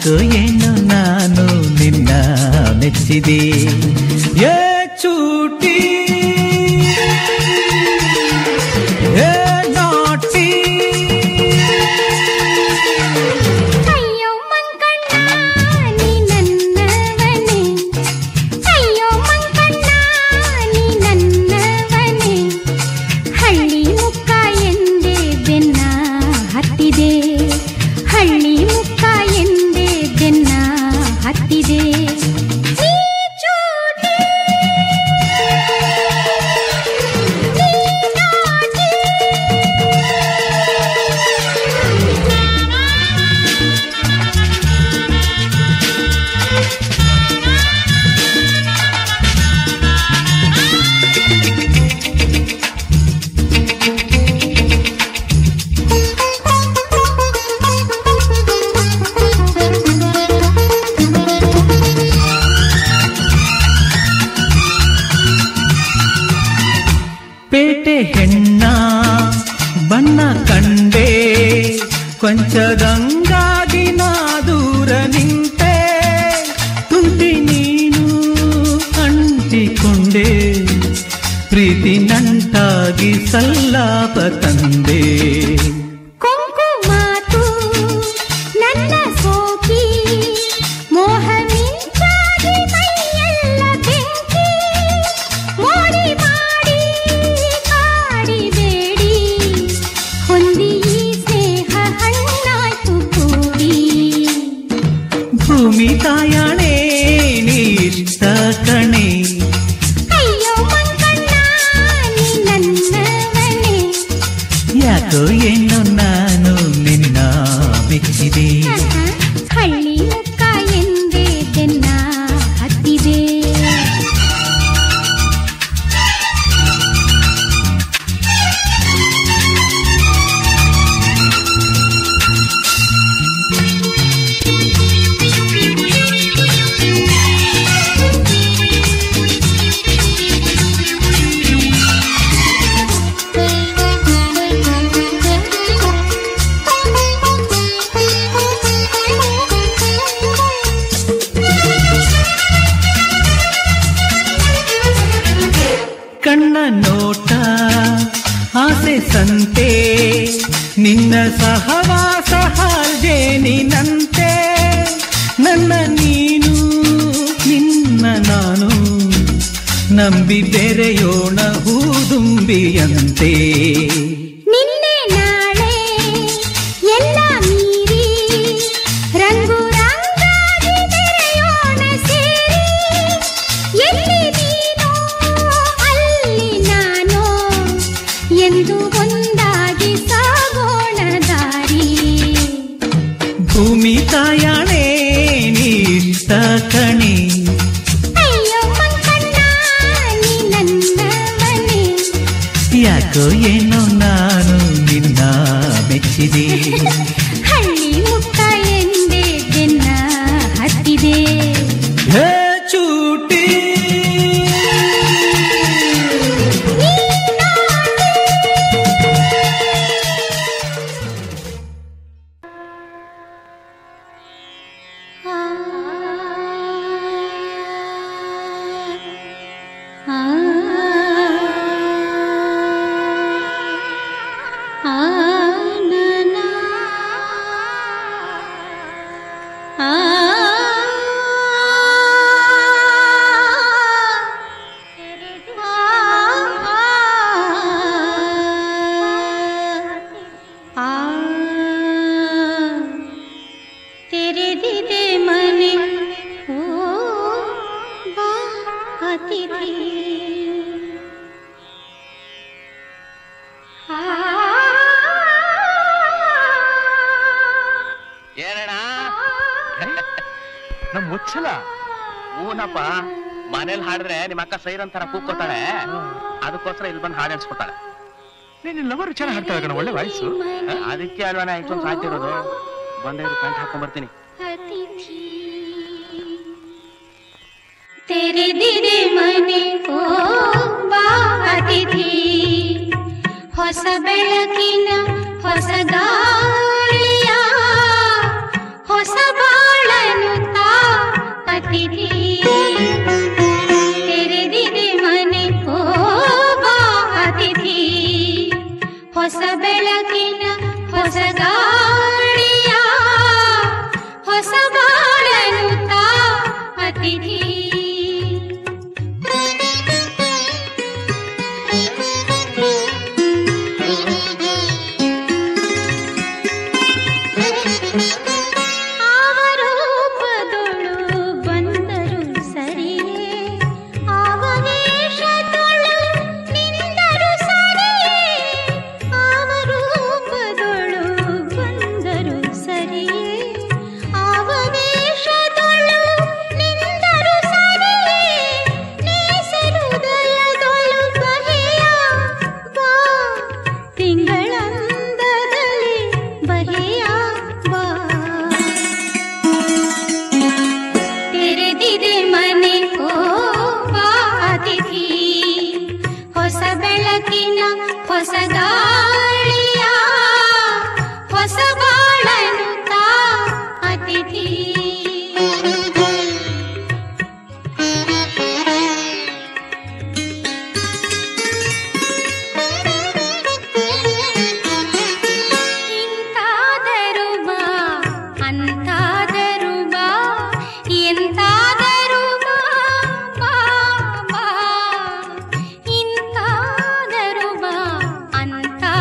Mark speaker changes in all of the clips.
Speaker 1: ಯಾಕೋ ಏನು ನಾನು ನಿನ್ನ ಮೆಚ್ಚಿದೆ ಏ ಚೂಟಿ ಏ ನಾಟಿ
Speaker 2: ಅಯ್ಯೋ ಮಂಕಣ್ಣ ನೀ ನನ್ನವನೇ ಅಯ್ಯೋ ಮಂಕಣ್ಣ ನೀ ನನ್ನವನೇ ಹಳ್ಳಿ ಮುಕ್ಕ ಎಂದೇ ಬೆನ್ನ ಹತ್ತಿದೆ ಹಳ್ಳಿ ಮುಕ್ಕ ಎಂದೇ ಬೆನ್ನ ಹತ್ತಿದೆ ನೀ ಚೂಟಿ ನೀ ನಾಟಿ
Speaker 1: ಪೇಟೆ ಹೆಣ್ಣ ಬಣ್ಣ ಕಂಡೆ ಕೊಂಚದಂಗಾಗಿ ನಾ ದೂರ ನಿಂತೆ ತುಂಟಿ ನೀನು ಅಂಟಿಕೊಂಡೆ ಪ್ರೀತಿ ನಂಟಾಗಿ ಸಲ್ಲಾಪ ತಂದೆ
Speaker 2: ಕೊಂಕು ಮಾತು ನನ್ನ ಸೋಕಿ ಮೋಹ ಮಿಂಚಾಗಿ ಮೈಯೆಲ್ಲ ಬೆಂಕಿ ಮೋಡಿ ಮಾಡಿ ಕಾಡಿಬೇಡಿ ಹೊಂದಿ ಈ ಸ್ನೇಹ ಹಣ್ಣಾಯ್ತು ಕೂಡಿ
Speaker 1: ಭೂಮಿ ತಾಯಣೆ ನೀಷ್ಟ ಕಣೆ
Speaker 2: ಅಯ್ಯೋ ಮಂಕಣ್ಣ ನೀ ನನ್ನವನೇ
Speaker 1: ಯಾಕೋ ಏನು ನಾನು ನಿನ್ನ ಮೆಚ್ಚಿದೆ
Speaker 2: ಹಳ್ಳಿ ಮುಕ್ಕ ಎಂದೇ ಬೆನ್ನ ಹತ್ತಿದೆ
Speaker 1: ಕಣ್ಣ ನೋಟ ಆಸೆ ಸಂತೆ ನಿನ್ನ ಸಹವಾಸ ಹಾರ್ಜೇನಿನಂತೆ ನನ್ನ ನೀನು ನಿನ್ನ ನಾನು ನಂಬಿ ಬೆರೆಯೋಣ ಹೂದುಂಬಿಯಂತೆ
Speaker 2: ನಿನ್ನೆ ನಾಳೆ ಎಲ್ಲ ಮೀರಿ ರಂಗು ರಂಗಾಗಿ ಬೆರೆಯೋಣ ಸೇರಿ ಎಲ್ಲಿ ನೀನು ಅಲ್ಲಿ ನಾನು ಎಂದು ಒಂದಾಗಿ ಸಾಗೋಣ ದಾರಿ
Speaker 1: ಭೂಮಿ ತಾಯಣೆ ನೀಷ್ಟ ಕಣೆ
Speaker 2: ಅಯ್ಯೋ ಮಂಕಣ್ಣ ನೀ ನನ್ನವನೇ
Speaker 1: ಯಾಕೋ ಏನೋ ನಾನು ನಿನ್ನ ಮೆಚ್ಚಿದೆ
Speaker 2: ಹಳ್ಳಿ ಮುಕ್ಕ ಎಂದೇ ಬೆನ್ನ ಹತ್ತಿದೆ
Speaker 1: ಹೇ ಚೂಟಿ
Speaker 2: ತೆರೆದಿದೆ ಮನೆ ಓ ಬಾ ಅತಿಥಿ
Speaker 3: ಏನಣ್ಣ ನಮ್ ಮುಚ್ಚಲ ಊನಪ್ಪ ಮನೇಲಿ ಹಾಡಿದ್ರೆ ನಿಮ್ಮ ಅಕ್ಕ ಸೈರನ್ ತರ ಕೂಗ್ಕೊತಾಳೆ ಅದಕ್ಕೋಸ್ಕರ ಇಲ್ಲಿ ಬಂದು ಹಾಡು ಹೇಳ್ಸ್ಕೊತಾಳೆ
Speaker 4: ನೀನು ಲವರು ಚೆನ್ನಾಗಿ ಹಾಡ್ತಾಳೆ ಕಣ ಒಳ್ಳೆ ವಾಯ್ಸು
Speaker 3: ಅದಕ್ಕೆ ಅಲ್ವಾ ಇಷ್ಟೊಂದು ಸಾಯ್ತಿರೋದು ಬಂದೇ ಪ್ಯಾಂಟ್ ಹಾಕೊಂಡ್ ಬರ್ತೀನಿ
Speaker 2: ಅತಿಥಿ ತೆರೆದಿದೆ ಮನೆ ಓ ಬಾ ಅತಿಥಿ ಹೊಸ ಬೆಳಕಿನ ಹೊಸ ಗಾಳಿಯ ಹೊಸ ಬಾಳ ಅತಿಥಿ ತೆರೆದಿದೆ ಮನೆ ಓ ಬಾ ಅತಿಥಿ ಹೊಸ ಬೆಳಕಿನ ಹೊಸ ಗಾಳಿಯ ಹೊಸ ಬಾಳನು ತಾ ಅತಿಥಿ ಆವರೂಪದೊಳು ಬಂದರು ಸರಿಯೇ ಆವವೇಶದೊಳು ನಿಂದರು ಸರಿಯೇ ಆವರೂಪದೊಳು ಬಂದರು ಸರಿಯೇ ಆವವೇಶದೊಳು ನಿಂದರು ಸರಿಯೇ ನೇಸರುದಯದೊಳು ಬಗೆಯ ಬಾ ತಿಂಗಳಂದದಲ್ಲಿ ಬಗೆಯ ಬಾ ತೆರೆದಿದೆ ಮನೆ ಓ ಬಾ ಅತಿಥಿ ಹೊಸ ಬೆಳಕಿನ ಹೊಸ ಗಾಳಿಯ ಹೊಸ ಬಾಳನು ತಾ ಅತಿಥಿ ಇಂತಾದರೂ ಬಾ ಅಂತಾದರೂ ಬಾ ಎಂತಾದರೂ ಬಾ ಬಾ ಬಾ ಇಂತಾದರೂ ಬಾ ಅಂತ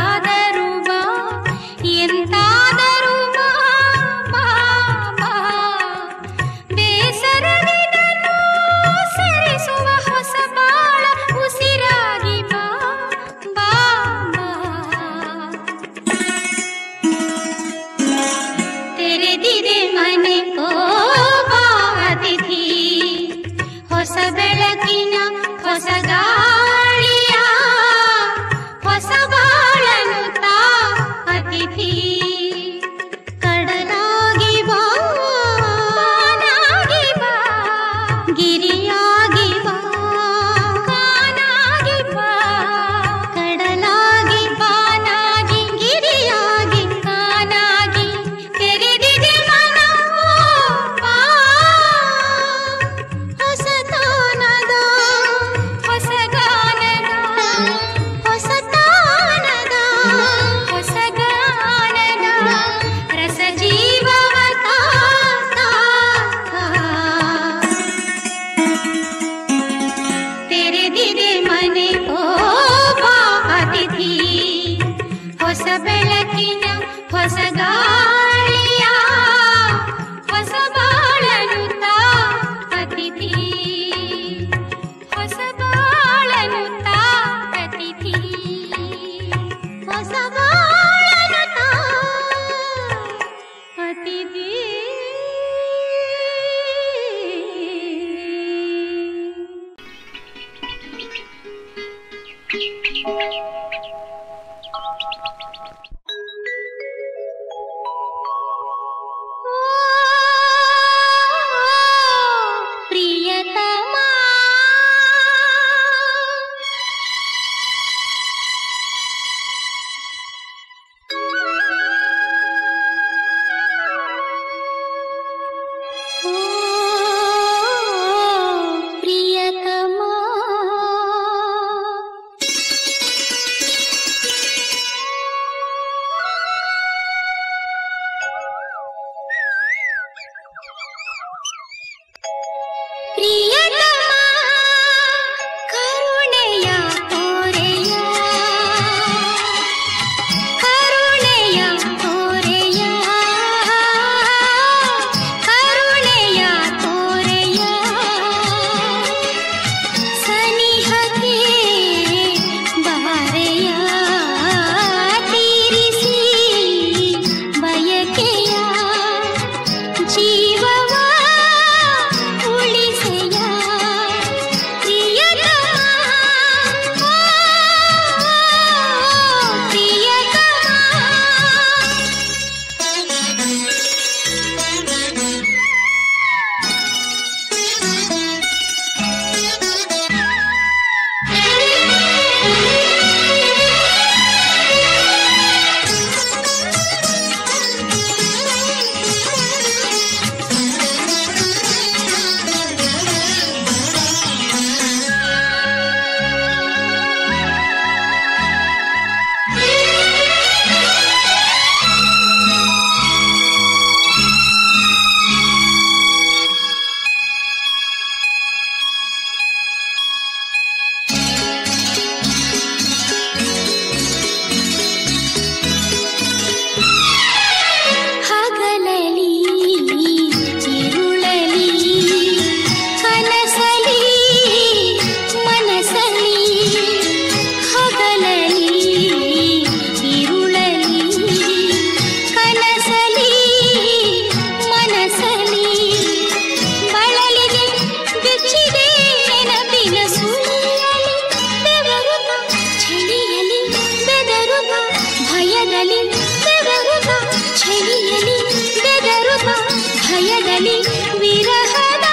Speaker 2: ಚಳಿಯಲಿ ಬೆವರುತ್ತ ಚಳಿಯಲಿ ಬೆದರುತ್ತ ಭಯದಲ್ಲಿ ವಿರಹದ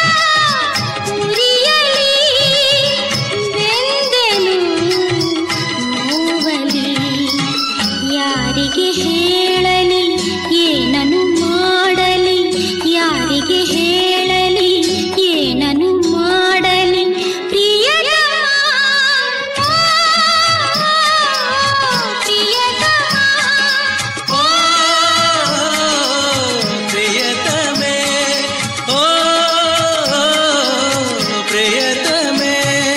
Speaker 2: ಉರಿಯಲಿ ಬೆಂದೆನು ನೋವಲಿ ಯಾರಿಗೆ ಹೇಳಲಿ ಏನನು ಮಾಡಲಿ ಯಾರಿಗೆ ಹೇಳಲಿ ಏನನು ಮಾಡಲಿ ಪ್ರಿಯತಮ ಪ್ರಿಯತಮ
Speaker 1: ಓ ಪ್ರಿಯತಮೆ ಓ ಪ್ರಿಯತಮೆ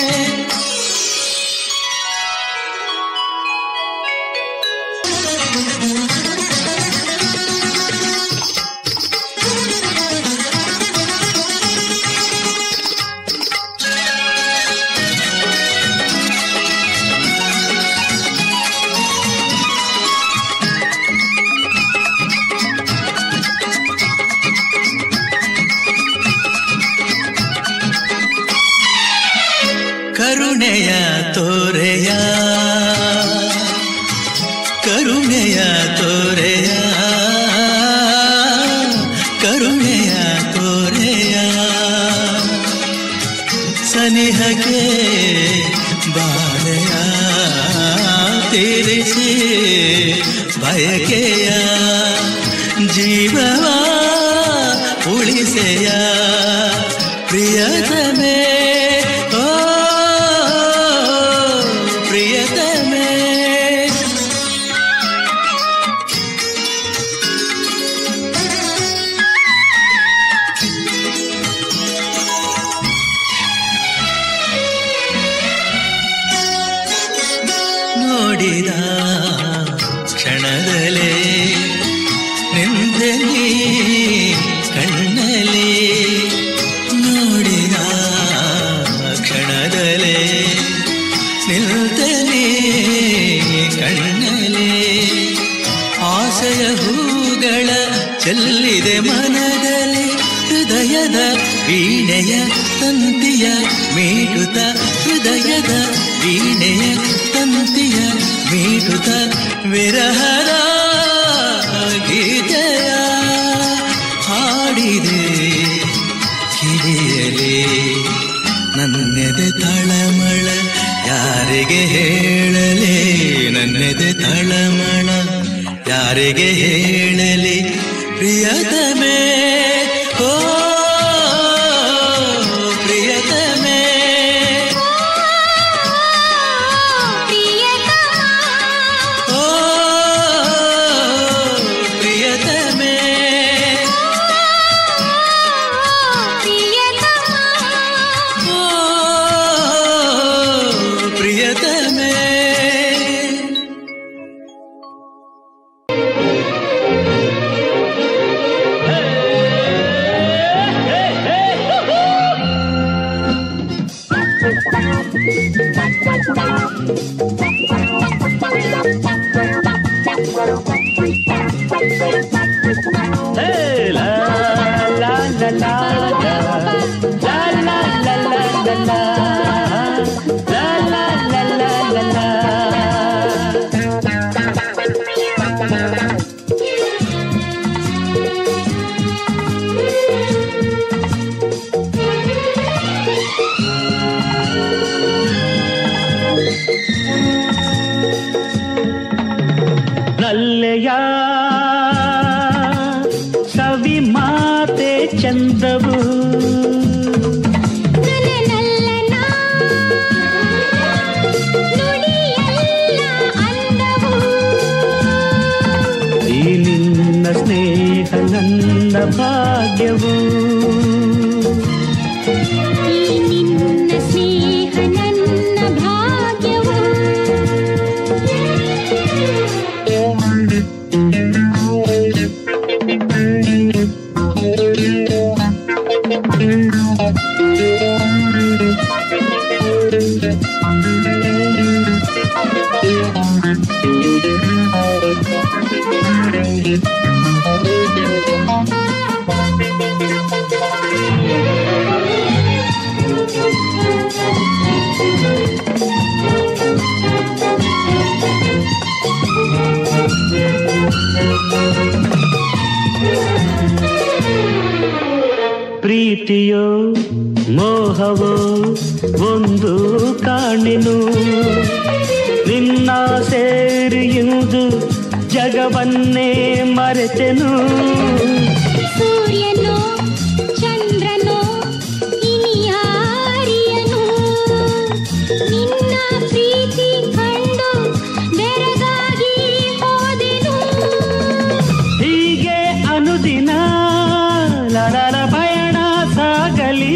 Speaker 1: ಕರುಣೆಯ ತೋರೆಯ ಕರುಣೆಯ ತೋರೆಯ ಕರುಣೆಯ ತೋರೆಯ ಸನಿಹಕ್ಕೆ ಬಾಳೆಯ ತೀರಿಸಿ ಬಯಕೆಯ ಜೀವವ ಉಳಿಸೆಯ ಪ್ರಿಯತಮೇ ಓ ಪ್ರಿಯತಮೇ ನೋಡಿದ ಕ್ಷಣದಲೇ ನಿಂದಲಿ ಕಣ್ಣಲಿ ನೋಡಿದ ಕ್ಷಣದಲೇ ನಿಲ್ತಲಿ ಕಣ್ಣಲಿ ಆಸೆಯ ಹೂಗಳ ಚೆಲ್ಲಿದೆ ಮನದಲ್ಲಿ ಹೃದಯದ ವೀಣೆಯ ತಂತಿಯ ಮೀಟುತ್ತ ಹೃದಯದ ವೀಣೆಯ ತಂತಿಯ ಮೀಟುತ್ತ ವಿರಹದ ಗೀತೆಯ ಹಾಡಿದೆ ಕಿಡಿಯಲಿ ನನ್ನೆದೆ ತಳಮಳ ಯಾರಿಗೆ ಹೇಳಲಿ ನನ್ನೆದೆ ತಳಮಳ ಯಾರಿಗೆ ಹೇಳಲಿ ಪ್ರಿಯತಮೇ ಓ ಪ್ರಿಯತಮೇ ಓ ಪ್ರಿಯತಮೇ ಓ ಪ್ರಿಯತಮೇ
Speaker 5: ನಲ್ಲೆಯ ಸವಿ ಮಾತೆ ಚಂದವು ಈ ನಿನ್ನ ಸ್ನೇಹ ನನ್ನ ಭಾಗ್ಯವು ಪ್ರೀತಿಯೋ ಮೋಹವೋ ಒಂದು ಕಾಣೆನು ನಿನ್ನ ಸೇರಿ ಇಂದು ಜಗವನ್ನೇ ಮರೆತೆನು
Speaker 2: ಸೂರ್ಯನೋ ಚಂದ್ರನೋ ಇನಿಯಾರಿಯನು ನಿನ್ನ ಪ್ರೀತಿ ಕಂಡು ಬೆರಗಾಗಿ ಹೋದೆನು
Speaker 5: ಹೀಗೆ ಅನುದಿನ ಲರಳ ಪಯಣ ಸಾಗಲಿ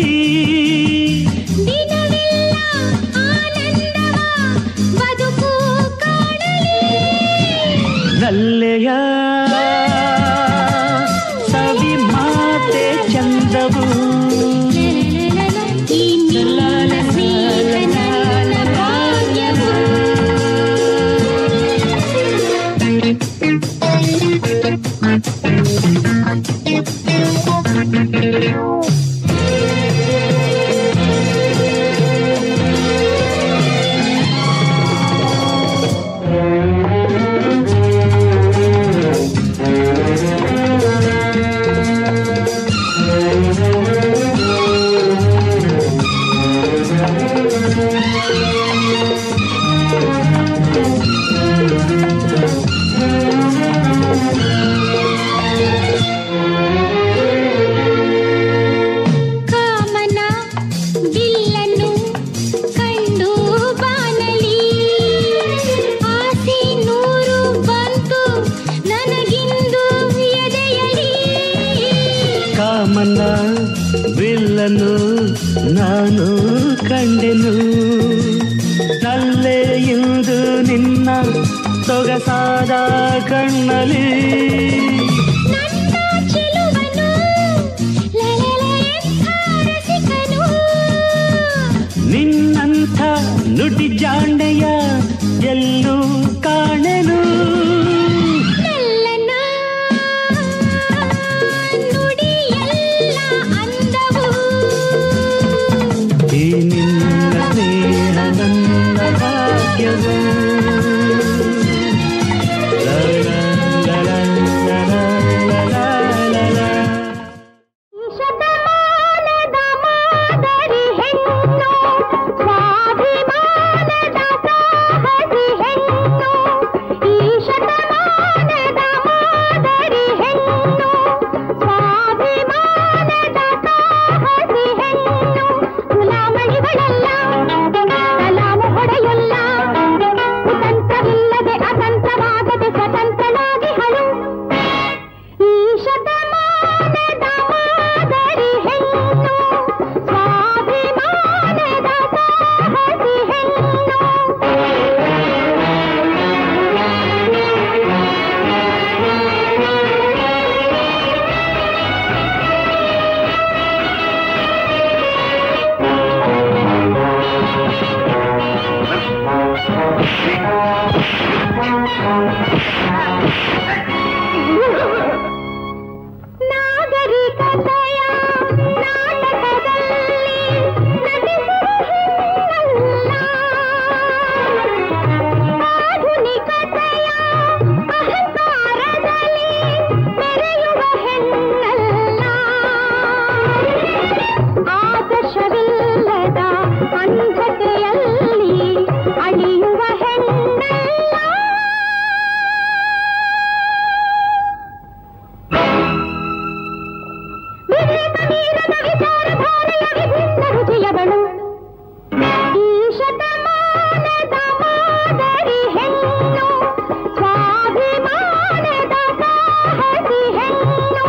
Speaker 2: ದಿನವೆಲ್ಲ ಆನಂದವ ಬದುಕು ಕಾಣಲಿ
Speaker 5: ನಲ್ಲೆಯ ಸವಿ ಮಾತೆ ಚಂದವು
Speaker 2: ಈ ನಿನ್ನ ಸ್ನೇಹ ನನ್ನ ಭಾಗ್ಯವು ಕಾಮನ ಬಿಲ್ಲನ್ನು ಕಂಡು ಬಾನಲಿ ಆಸೆ ನೂರು ಬಂತು ನನಗಿಂದು ಎದೆಯಲಿ
Speaker 5: ಕಾಮನ ಬಿಲ್ಲನು ನಾನು ಕಂಡೆನು ನಲ್ಲೆ ಇಂದು ನಿನ್ನ ಸೊಗಸಾದ ಕಣ್ಣಲಿ
Speaker 2: ನನ್ನ ಚೆಲುವನು ಲಲಲೆಯಂಥ ರಸಿಕನು
Speaker 5: ನಿನ್ನಂಥ ನುಡಿ ಜಾಂಡೆಯ ಎಲ್ಲೂ ಕಾಣೆನು
Speaker 2: ನಲ್ಲನ ನುಡಿಯೆಲ್ಲ ಅಂದವು
Speaker 5: ಈ ನಿನ್ನ ಸ್ನೇಹ ನನ್ನ ಭಾಗ್ಯವು ಲ ಲ ಲ ಲ ಲ ಲ ಲ ಲ ಲ.
Speaker 2: ಶತಮಾನದ ಮಾದರಿ ಹೆಣ್ಣು ಸ್ವಾಭಿಮಾನದ ಸಾಹಸಿ ಹೆಣ್ಣು ಈ ಶತಮಾನದ ಮಾದರಿ ಹೆಣ್ಣು ಸ್ವಾಭಿಮಾನದ ಸಾಹಸಿ ಹೆಣ್ಣು ಗುಲಾಮಣಿಗಳಲ್ಲ ಸಲಾಮು ಹೊಡೆಯಲ್ಲ ಕುತಂತ್ರವಿಲ್ಲದೆ ಅತಂತ್ರವಾಗದೆ ಸ್ವತಂತ್ರನಾಗಿ ಹಳು ಈ ಶತಮಾನದ ಮಾದರಿ ಹೆಣ್ಣು ಸ್ವಾಭಿಮಾನದ ಸಾಹಸಿ ಹೆಣ್ಣು ನಾಗರಿಕತೆಯ ನಾಟಕದಲ್ಲಿ ನಟಿಸುವ ಹೆಣ್ಣಲ್ಲ ಆಧುನಿಕತೆಯ ಅಹಂಕಾರದಲ್ಲಿ ಮೆರೆಯುವ ಹೆಣ್ಣಲ್ಲ ಆದರ್ಶವಿಲ್ಲದ ಅಂಧತೆಯಲ್ಲಿ ಅಳಿಯುವ ಹೆಣ್ಣಲ್ಲ ವಿವೇಕ ಮೀರದ ವಿಚಾರಧಾರೆಯ ವಿಭಿನ್ನ ರುಚಿಯವಳು ಈ ಶತಮಾನದ ಮಾದರಿ ಹೆಣ್ಣು ಸ್ವಾಭಿಮಾನದ ಸಾಹಸಿ ಹೆಣ್ಣು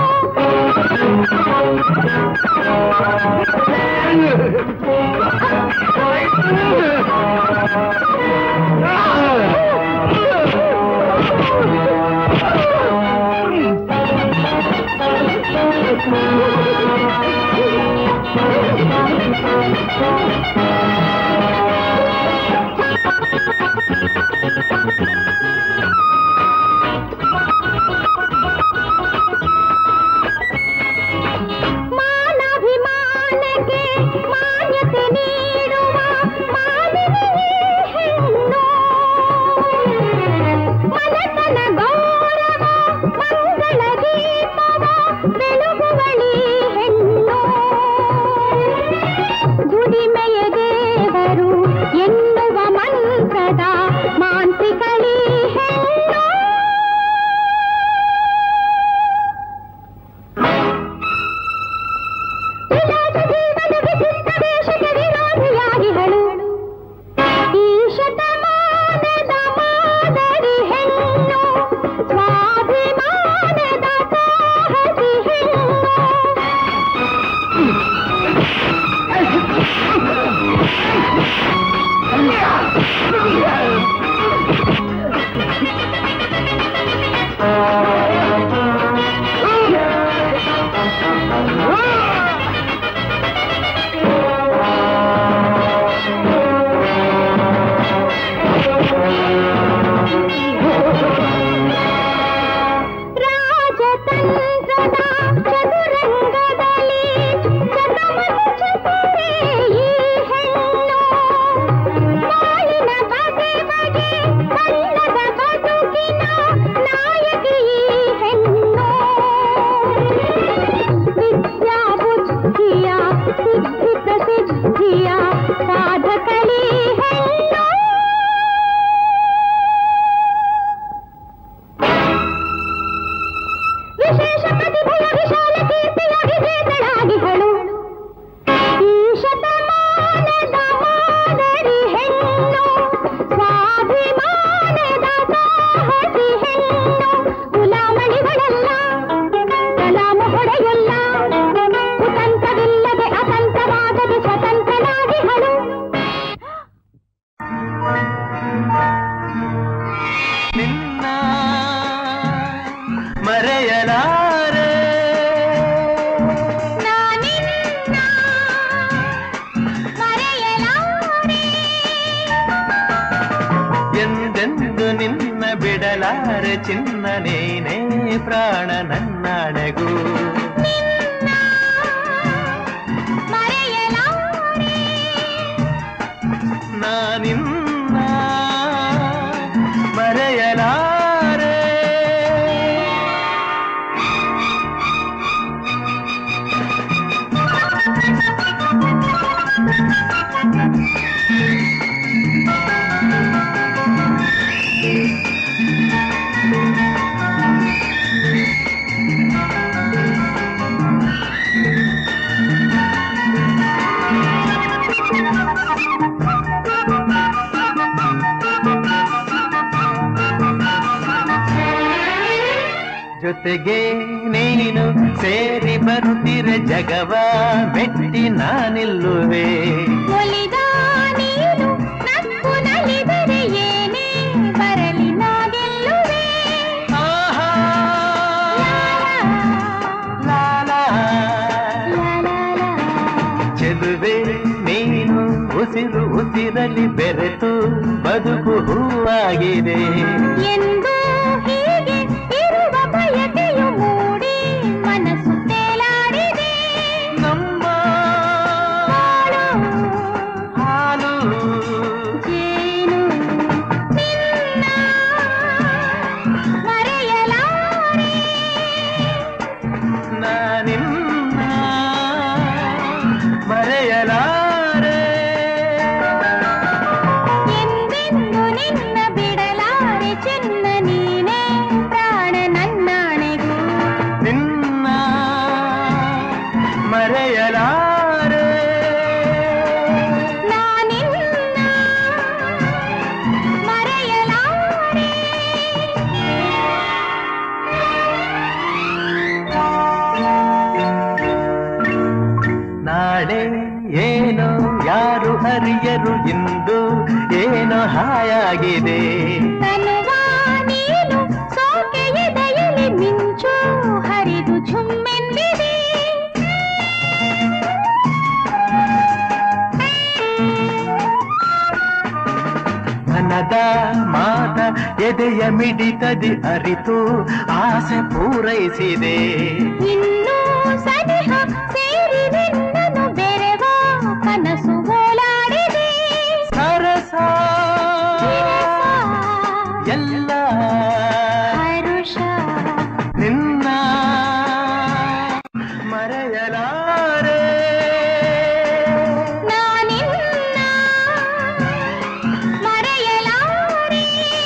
Speaker 2: ಮಾನಭಿಮಾನಕ್ಕೆ ಮಾನ್ಯತೆ ನೀಡುವ ಮಾನವೀಯ ಹೆಣ್ಣು ಮನತನ ಗೌರವ ಮಂಗಳ ದೀಪವ ಬೆಳಗುವಳಿ ಹೆಣ್ಣು
Speaker 5: ಬಿಡಲಾರೆ ಚಿನ್ನ ನೀನೇ ಪ್ರಾಣ ನನ್ನಾಣೆಗೂ
Speaker 2: ಮರೆಯಲಾರೆ
Speaker 5: ನಾನಿನ್ನ ಮರೆಯಲಾರೆ ಜೊತೆಗೆ ನೀನು ಸೇರಿ ಬರುತ್ತಿರೆ ಜಗವ ಮೆಟ್ಟಿ ನಾನಿಲ್ಲುವೆ
Speaker 2: ಒಲಿದ ನೀನು ನಕ್ಕು ನಲಿದರೆ ಏನೇ ಬರಲಿ ನಾ ಗೆಲ್ಲುವೆ
Speaker 5: ಆಹಾ ಲಾಲಾ
Speaker 2: ಲಾ ಲಾ ಲಾ.
Speaker 5: ಚೆಲುವೆ ನೀನು ಉಸಿರು ಉಸಿರಲಿ ಬೆರೆತು ಬದುಕು ಹೂವಾಗಿದೆ
Speaker 2: ಎಂದು ಹೀಗೆ ಇರುವ ಬಯಕೆಯು ಮೂಡಿ ಮನಸ್ಸು ತೇಲಾಡಿದೆ
Speaker 5: ನಮ್ಮ
Speaker 2: ಬಾಳು
Speaker 5: ಹಾಲು
Speaker 2: ಜೇನು ನಿನ್ನ ಮರೆಯಲಾರೆ
Speaker 5: ನಾನಿನ್ನ ಮರೆಯಲಾರೆ
Speaker 2: ಎಂದೆಂದು ನಿನ್ನ ಬಿಡಲಾರೆ ಚೆನ್ನ ನೀನೇ ಪ್ರಾಣ ನನ್ನಾಣೆಗೂ
Speaker 5: ನಿನ್ನ ಮರೆಯಲಾರೆ
Speaker 2: ನಾನಿನ್ನ ಮರೆಯಲಾರೆ
Speaker 5: ನಾಳೆ ಏನೋ ಯಾರು ಅರಿಯರು ಇಂದು ಏನೋ ಹಾಯಾಗಿದೆ
Speaker 2: ತನುವ ನೀನು ಸೋಕೆ ಎದೆಯಲ್ಲಿ ಮಿಂಚು ಹರಿದು ಝುಮ್ಮೆಂದಿದೆ
Speaker 5: ಮನದ ಮಾತ ಎದೆಯ ಮಿಡಿತದಿ ಅರಿತು ಆಸೆ ಪೂರೈಸಿದೆ
Speaker 2: ಇನ್ನೂ ಸನಿಹ ಸೇರಿ ನಿನ್ನನ್ನು ಬೆರೆವ ಕನಸು ಓಲಾಡಿದೆ
Speaker 5: ಸರಸ
Speaker 2: ವಿರಸ,
Speaker 5: ಎಲ್ಲ
Speaker 2: ಹರುಷ
Speaker 5: ನಿನ್ನ ಮರೆಯಲಾರೆ
Speaker 2: ನಾನಿನ್ನ ಮರೆಯಲಾರೆ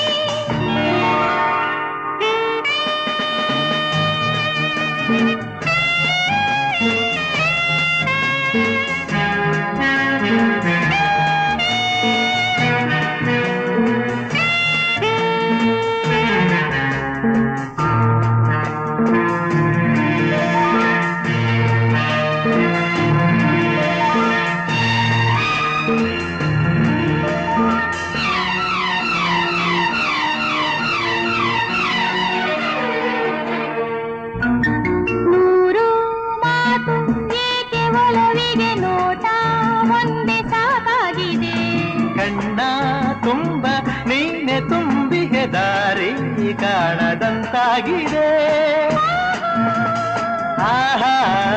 Speaker 2: ನೂರು ಮಾತು ಏಕೆ ಒಲವಿಗೆ ನೋಟ ಒಂದೇ ಸಾಕಾಗಿದೆ
Speaker 5: ಕಣ್ಣ ತುಂಬ ನೀನೆ ತುಂಬಿಗೆ ದಾರಿ ಕಾಣದಂತಾಗಿದೆ ಆಹಾ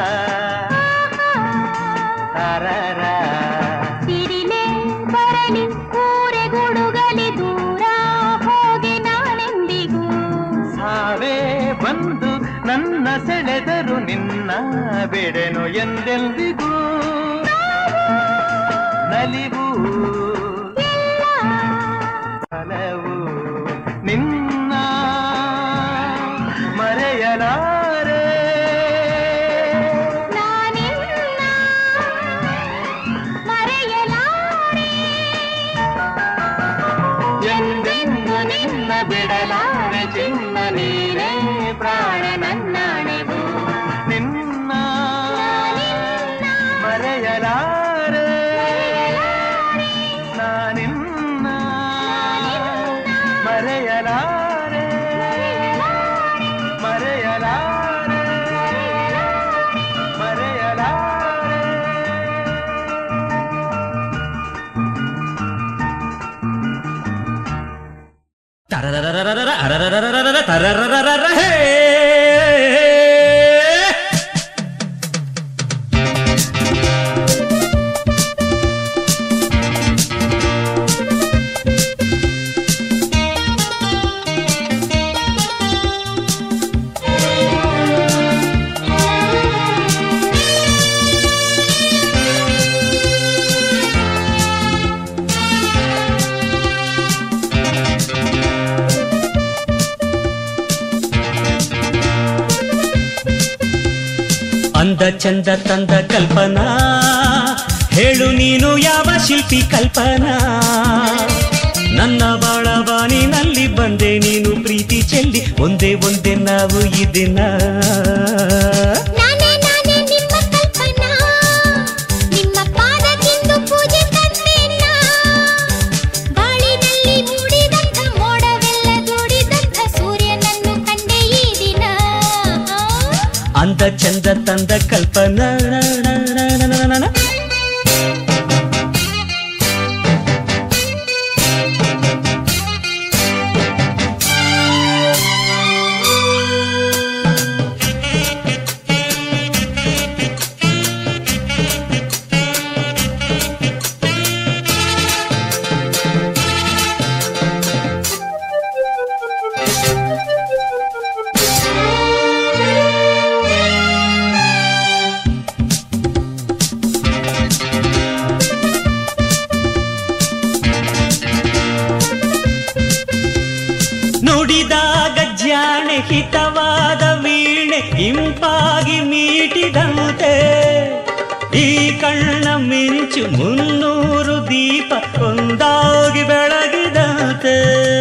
Speaker 5: ತರರ
Speaker 2: ಸಿರಿಲೆ ಬರಲಿ ಊರೆ ಗುಡುಗಲಿ ದೂರ ಹೋಗಿ ನಾನೆಂದಿಗೂ
Speaker 5: ಸಾವೇ ಬಂದು ನನ್ನ ಸೆಳೆದರು ನಿನ್ನ ಬಿಡೆನು ಎಂದೆಂದಿಗೂ ನಲಿವು ಹಲವು ನಿನ್ನ ಮರೆಯಲಾರೆ
Speaker 2: ನಾನಿನ್ನ ಮರೆಯಲಾರೆ
Speaker 5: ಎಂದೆಂದು ನಿನ್ನ ಬಿಡಲಾರೆ ಚಿನ್ನ ನೀನೇ ಪ್ರಾಣ ನನ್ನಾಣೆವು ನಿನ್ನ ಮರೆಯಲಾರೆ ನಾನಿನ್ನ ಮರೆಯಲಾರೆ ಮರೆಯಲಾರೆ ಮರೆಯಲಾರೆ
Speaker 1: ತರರ
Speaker 5: ಅರರರರರ, ಅರರರರರ, ತರರರರರ, ಹೇ! ಅಂದ ಚಂದ ತಂದ ಕಲ್ಪನಾ ಹೇಳು ನೀನು ಯಾವ ಶಿಲ್ಪಿ ಕಲ್ಪನಾ ನನ್ನ ಬಾಳವಾನಿನಲ್ಲಿ ಬಂದೆ ನೀನು ಪ್ರೀತಿ ಚೆಲ್ಲಿ ಒಂದೇ ಒಂದೇ ನಾವು ಈ ದಿನ
Speaker 2: ನಾನೇ ನಾನೇ ನಿಮ್ಮ ಕಲ್ಪನಾ ನಿಮ್ಮ ಪಾದಕ್ಕಿಂದು ಪೂಜೆ ತಂದೇನ ಬಾಳಿನಲ್ಲಿ ಮೂಡಿದಂಥ ಮೋಡವೆಲ್ಲ ದೂಡಿದಂಥ ಸೂರ್ಯನನ್ನು ಕಂಡೆ ಈ ದಿನ
Speaker 5: ಅಂದ ಚಂದ ತಂದ ಕಲ್ಪನಾ ನುಡಿದಾಗ ಜಾಣೆ ಹಿತವಾದ ವೀಣೆ ಇಂಪಾಗಿ ಮೀಟಿದಂತೆ ಈ ಕಣ್ಣ ಮಿಂಚು ಮುನ್ನೂರು ದೀಪ ಒಂದಾಗಿ ಬೆಳಗಿದಂತೆ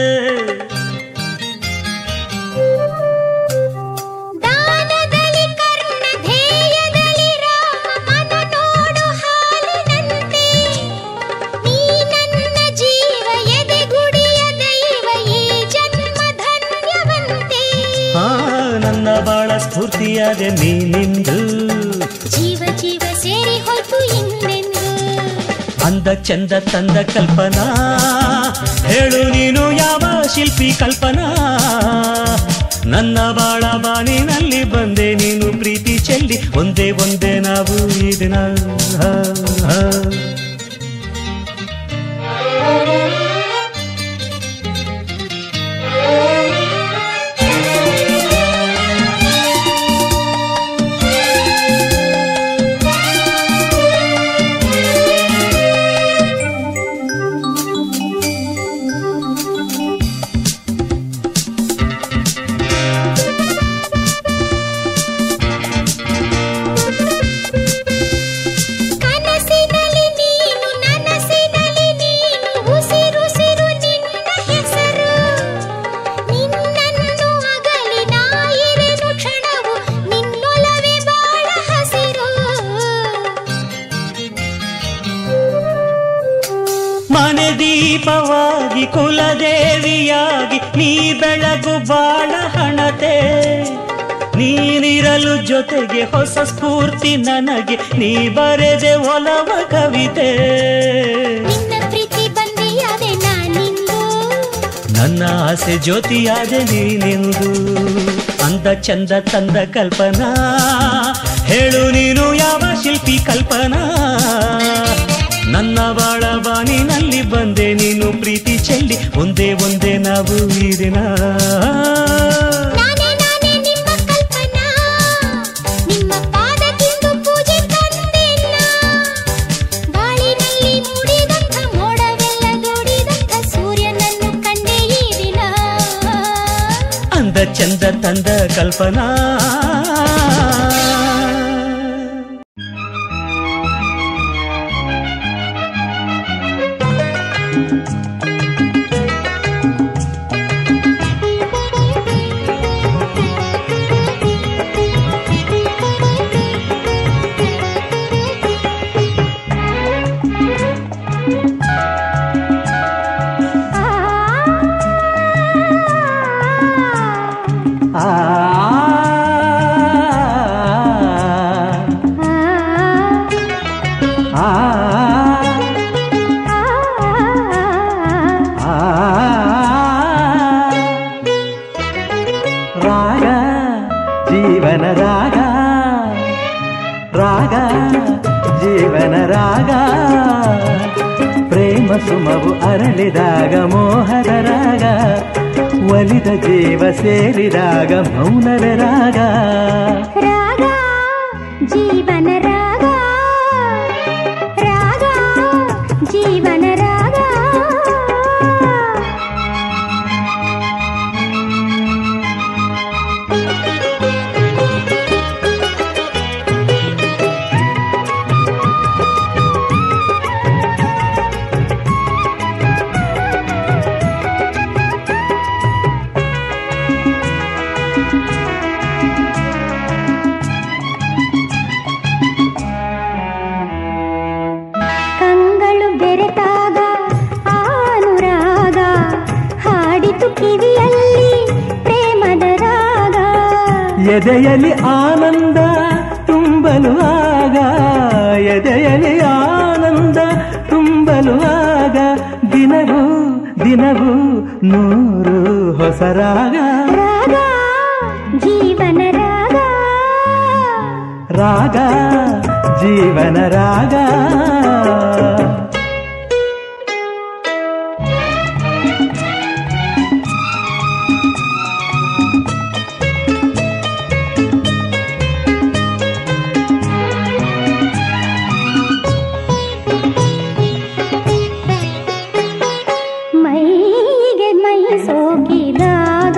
Speaker 2: ದಾನದಲ್ಲಿ ಕರ್ಣ ಧ್ಯೇಯದಲ್ಲಿ ರಾಮ ಮನ ನೋಡು ಹಾಲಿನಂತೆ ನೀ ನನ್ನ ಜೀವ ಎದೆಗುಡಿಯ ದೈವ ಈ ಜನ್ಮ ಧನ್ಯವಂತೆ
Speaker 5: ಆ ನನ್ನ ಬಾಳ ಸ್ಫೂರ್ತಿಯಾದೆ ನೀನಿಂದು
Speaker 2: ಜೀವ ಜೀವ ಸೇರಿ ಹೋಯ್ತು ಇನ್ನೆಂದು
Speaker 5: ಅಂದ ಚಂದ ತಂದ ಕಲ್ಪನಾ ಹೇಳು ನೀನು ಯಾವ ಶಿಲ್ಪಿ ಕಲ್ಪನಾ ನನ್ನ ಬಾಳ ಬಾನಿನಲ್ಲಿ ಬಂದೆ ನೀನು ಪ್ರೀತಿ ಚೆಲ್ಲಿ ಒಂದೇ ಒಂದೇ ನಾವು ಈ ದಿನ ಆ, ಆ.
Speaker 2: ಕನಸಿನಲ್ಲಿ ನೀನು ನನಸಿನಲ್ಲಿ ನೀನು ಉಸಿರುಸಿರು ನಿನ್ನ ಹೆಸರು ನಿನ್ನನ್ನು ಅಗಲಿ ನಾಯಿರೆನು ಕ್ಷಣವು ನಿನ್ನೊಲವೇ ಬಾಳ ಹಸಿರು
Speaker 5: ಮನೆ ದೀಪವಾಗಿ ಕುಲದೇವಿಯಾಗಿ ನೀ ಬೆಳಗು ಬಾಳ ಹಣತೆ ನೀನಿರಲು ಜೊತೆಗೆ ಹೊಸ ಸ್ಫೂರ್ತಿ ನನಗೆ ನೀ ಬರೆದೆ ಒಲವ ಕವಿತೆ
Speaker 2: ನಿನ್ನ ಪ್ರೀತಿ ಬಂದಿಯಾದೆ ನಾನಿಂದು
Speaker 5: ನನ್ನ ಆಸೆ ಜ್ಯೋತಿಯಾದೆ ನೀನೆಂದು ಅಂದ ಚಂದ ತಂದ ಕಲ್ಪನಾ ಹೇಳು ನೀನು ಯಾವ ಶಿಲ್ಪಿ ಕಲ್ಪನಾ ನನ್ನ ಬಾಳ ಬಾನಿನಲ್ಲಿ ಬಂದೆ ನೀನು ಪ್ರೀತಿ ಚೆಲ್ಲಿ ಒಂದೇ ಒಂದೇ ನಾವು ಈ ದಿನ
Speaker 2: ನಾನೇ ನಾನೇ ನಿಮ್ಮ ಕಲ್ಪನಾ ನಿಮ್ಮ ಪಾದಕ್ಕಿಂದು ಪೂಜೆ ತಂದೆಲ್ಲ ಬಾಳಿನಲ್ಲಿ ಮೂಡಿದಂಥ ಮೋಡವೆಲ್ಲ ದೂಡಿದಂಥ ಸೂರ್ಯನನ್ನು ಕಂಡೆ ಈ ದಿನ
Speaker 5: ಅಂದ ಚಂದ ತಂದ ಕಲ್ಪನಾ
Speaker 6: ಜೀವನ ರಾಗ ರಾಗ ಜೀವನ ರಾಗ ಪ್ರೇಮ ಸುಮವು ಅರಳಿದಾಗ ಮೋಹದ ರಾಗ ಒಲಿದ ಜೀವ ಸೇರಿದಾಗ ಮೌನದ ರಾಗ
Speaker 2: ರಾಗ ಜೀವನ ರಾಗ ರಾಗ ಜೀವನ ರಾಗ ಕಂಗಳು ಬೆರೆತಾಗ ಆನುರಾಗ ಹಾಡಿತು ಕಿವಿಯಲ್ಲಿ ಪ್ರೇಮದ ರಾಗ
Speaker 6: ಎದೆಯಲ್ಲಿ ಆನಂದ ತುಂಬಲು ಆಗ ಎದೆಯಲ್ಲಿ ಆನಂದ ತುಂಬಲು ಆಗ ದಿನವೂ ದಿನವೂ ನೂರು ಹೊಸ ರಾಗ
Speaker 2: ರಾಗ ಜೀವನ ರಾಗ
Speaker 6: ರಾಗ ಜೀವನ ರಾಗ
Speaker 2: ಮೈಗೆ ಮೈ ಸೋಕಿದಾಗ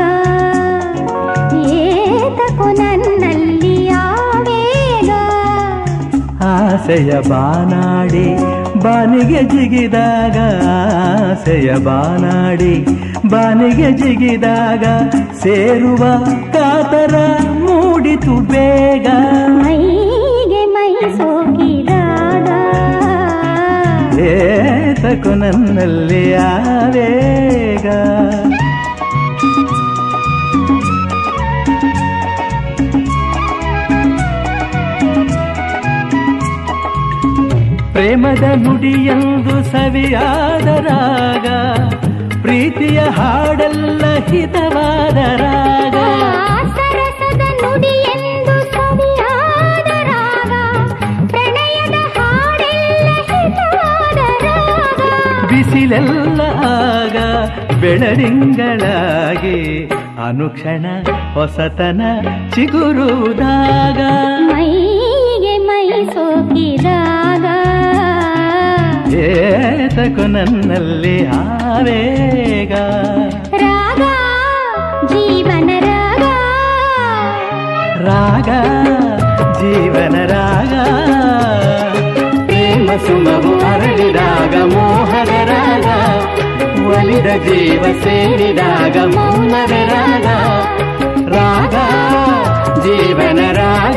Speaker 2: ಏತಕೋ ನನ್ನಲ್ಲಿ ಆವೇಗ
Speaker 6: ಆಸೆಯ ಬಾನಾಡಿ ಬಾನಿಗೆ ಜಿಗಿದಾಗ ಆಸೆಯ ಬಾನಾಡಿ ಬಾನಿಗೆ ಜಿಗಿದಾಗ ಸೇರುವ ಕಾತರ ಮೂಡಿತು ಬೇಗ
Speaker 2: ಮೈಗೆ ಮೈ ಸೋಕಿದಾಗ
Speaker 6: ಏತಕು ನನ್ನಲ್ಲಿ ಆವೇಗ ಪ್ರೇಮದ ನುಡಿಯಂದು ಸವಿಯಾದ ರಾಗ ಪ್ರೀತಿಯ ಹಾಡೆಲ್ಲ ಹಿತವಾದ ರಾಗ
Speaker 2: ಸರಸದ ನುಡಿ ಎಂದು ಸವಿಯಾದ ರಾಗ ಪ್ರಣಯದ ಹಾಡೆಲ್ಲ ಹಿತವಾದ ರಾಗ
Speaker 6: ಬಿಸಿಲೆಲ್ಲ ಆಗ ಬೆಳರಿಂಗಳಾಗಿ ಅನುಕ್ಷಣ ಹೊಸತನ ಚಿಗುರುವುದಾಗ
Speaker 2: ಮೈಗೆ ಮೈ ಸೋಕಿದಾಗ
Speaker 6: ಏತಕು ನನ್ನಲ್ಲಿ ಆವೇಗ
Speaker 2: ರಾಗ ಜೀವನ ರಾಗ
Speaker 6: ರಾಗ ಜೀವನ ರಾಗ ಪ್ರೇಮ ಸುಮವು ಅರಳಿದಾಗ ಮೋಹದ ರಾಗ ಒಲಿದ ಜೀವ ಸೇರಿದಾಗ ಮೌನದ ರಾಗ ರಾಗ ಜೀವನ ರಾಗ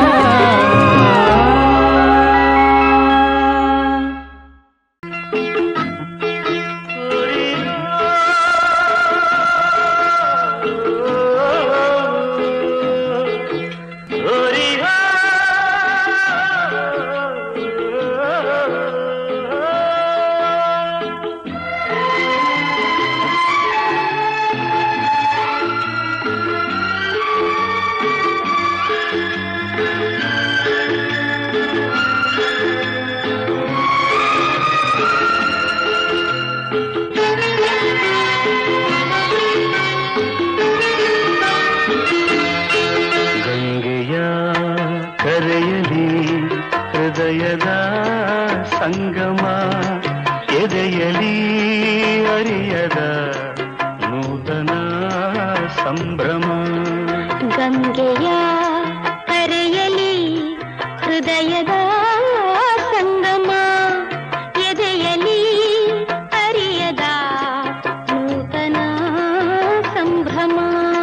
Speaker 6: ಗಂಗೆಯ ಕರೆಯಲಿ ಹೃದಯದ ಸಂಗಮ ಎದೆಯಲಿ ಅರಿಯದ ನೂತನ ಸಂಭ್ರಮ
Speaker 2: ಗಂಗೆಯ ಕರೆಯಲಿ ಹೃದಯದ ಸಂಗಮ ಎದೆಯಲಿ ಅರಿಯದ ನೂತನ ಸಂಭ್ರಮ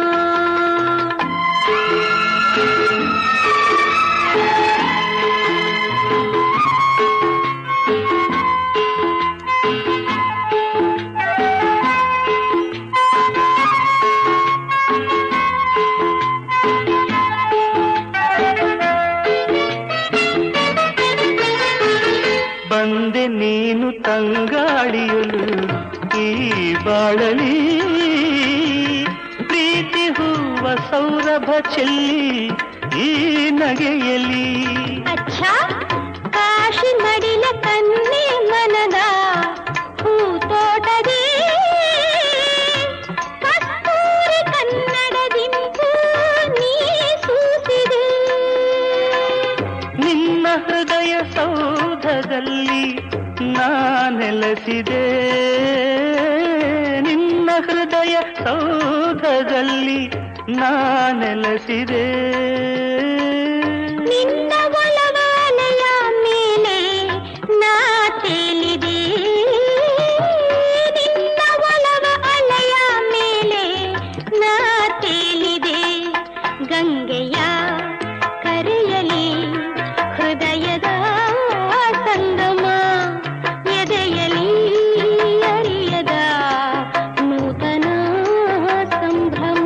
Speaker 6: ಬಂದೆ ನೀನು ತಂಗಾಡಿಯಲು ಈ ಬಾಳಲಿ ಪ್ರೀತಿ ಹೂವ ಸೌರಭ ಚೆಲ್ಲಿ ಈ ನಗೆಯಲಿ
Speaker 2: ಅಚ್ಚ ಕಾಶಿ ಮಡಿಲ ಕನ್ನೆ ಮನದ ಹೂತೋಟದೇ ಕಸ್ತೂರಿ ಕನ್ನಡದಿಂದು ನೀ ಸೂಸಿದೆ
Speaker 6: ನಿನ್ನ ಹೃದಯ ಸೌಧದಲ್ಲಿ ನಾನೆಲೆಸಿದೆ ನಿನ್ನ ಹೃದಯ ಸೌಧದಲ್ಲಿ ನಾನೆಲೆಸಿದೆ
Speaker 2: ನಿನ್ನ ಒಳವಾಲೆಯ ಮೇಲೆ ನಾ ತೇಲಿದೆ ನಿನ್ನ ಒಳವ ಅಲೆಯ ಮೇಲೆ ನಾ ತೇಲಿದೆ ಗಂಗೆಯ ಕರೆಯಲಿ ಹೃದಯದ ಸಂಗಮ ಎದೆಯಲಿ ಅರಿಯದ ನೂತನ ಸಂಭ್ರಮ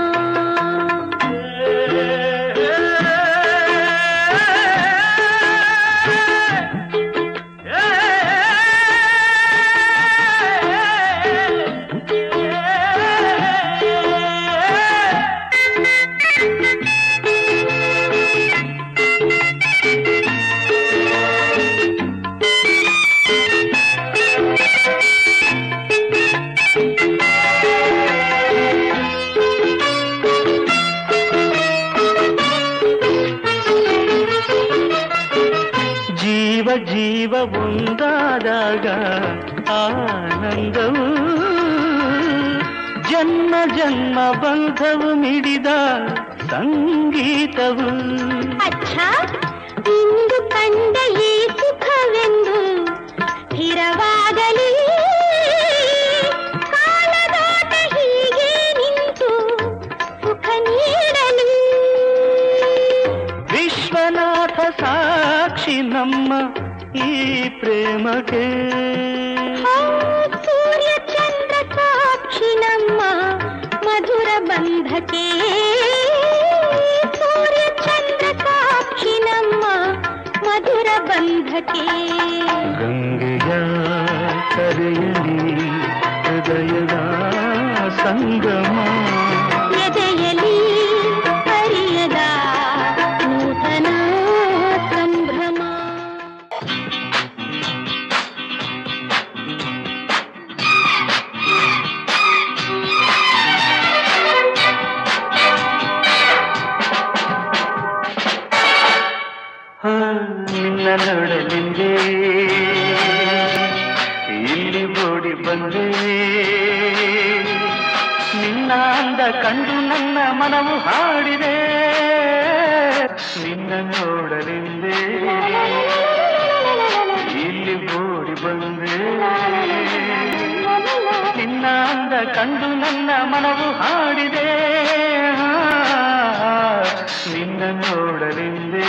Speaker 6: ಜೀವ ಜೀವ ಒಂದಾದಾಗ ಆನಂದವು ಜನ್ಮ ಜನ್ಮ ಬಂಧವು ಮಿಡಿದ ಸಂಗೀತವು
Speaker 2: ಅಚ್ಚ ಇಂದು ಕಂಡ ಈ ಸುಖವೆಂದು ಸ್ಥಿರವಾಗಲಿ ಕಾಲದಾಟ ಹೀಗೆ ನಿಂತು ಸುಖ ನೀಡಲಿ
Speaker 6: ವಿಶ್ವನಾಥ ಸಾಕ್ಷಿ ನಮ್ಮ ಈ ಪ್ರೇಮಕ್ಕೆ
Speaker 2: ಹೋ, ಸೂರ್ಯ ಚಂದ್ರ ಸಾಕ್ಷಿ ನಮ್ಮ ಮಧುರ ಬಂಧಕ್ಕೆ ಸೂರ್ಯ ಚಂದ್ರ ಸಾಕ್ಷಿ ನಮ್ಮ ಮಧುರ ಬಂಧಕ್ಕೆ
Speaker 6: ಗಂಗೆಯ ಕರೆಯಲಿ ಹೃದಯದ ಸಂಗಮ
Speaker 2: ಎದೆಯಲಿ ಅರಿಯದ ನೂತನ ಸಂಭ್ರಮ
Speaker 6: ಹಾ, ನಿನ್ನ ನೋಡಲೆಂದೇ ಇಲ್ಲಿ ಓಡಿ ಬಂದೆ ನಿನ್ನ ಅಂದ ಕಂಡು ನನ್ನ ಮನವು ಹಾಡಿದೆ ನಿನ್ನ ನೋಡಲೆಂದೇ ಇಲ್ಲಿ ಓಡಿ ಬಂದೆ ನಿನ್ನ ಅಂದ ಕಂಡು ನನ್ನ ಮನವು ಹಾಡಿದೆ ಆ, ನಿನ್ನ ನೋಡಲೆಂದೇ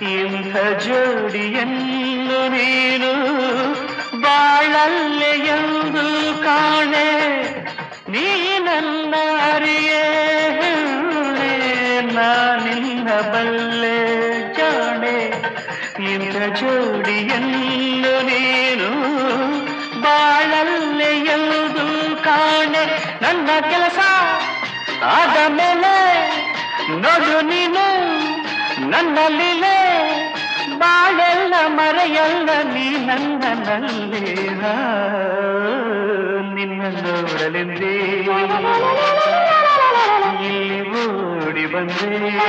Speaker 6: ಇಂಥ ಜೋಡಿಯನ್ನು ನೀನು ಬಾಳಲ್ಲೆ ಎಂದು ಕಾಣೆ ನೀ ನನ್ನ ಅರಿಯೇ ನಾನಿನ್ನ ಬಲ್ಲೆ ಜಾಣೆ ಇಂಥ ಜೋಡಿಯನ್ನು ನೀನು ಬಾಳಲ್ಲೆ ಎಂದು ಕಾಣೆ ನನ್ನ ಕೆಲಸ ಆದ ಮೇಲೆ ನೋಡು ನೀನು ನನ್ನ ಲೀಲೆ ಬಾಳೆಲ್ಲ ಮರೆಯಲ್ಲ ನೀ ನನ್ನಲ್ಲೇ ಹಾ, ನಿನ್ನ ನೋಡಲೆಂದೇ ಇಲ್ಲಿ ಓಡಿ ಬಂದೆ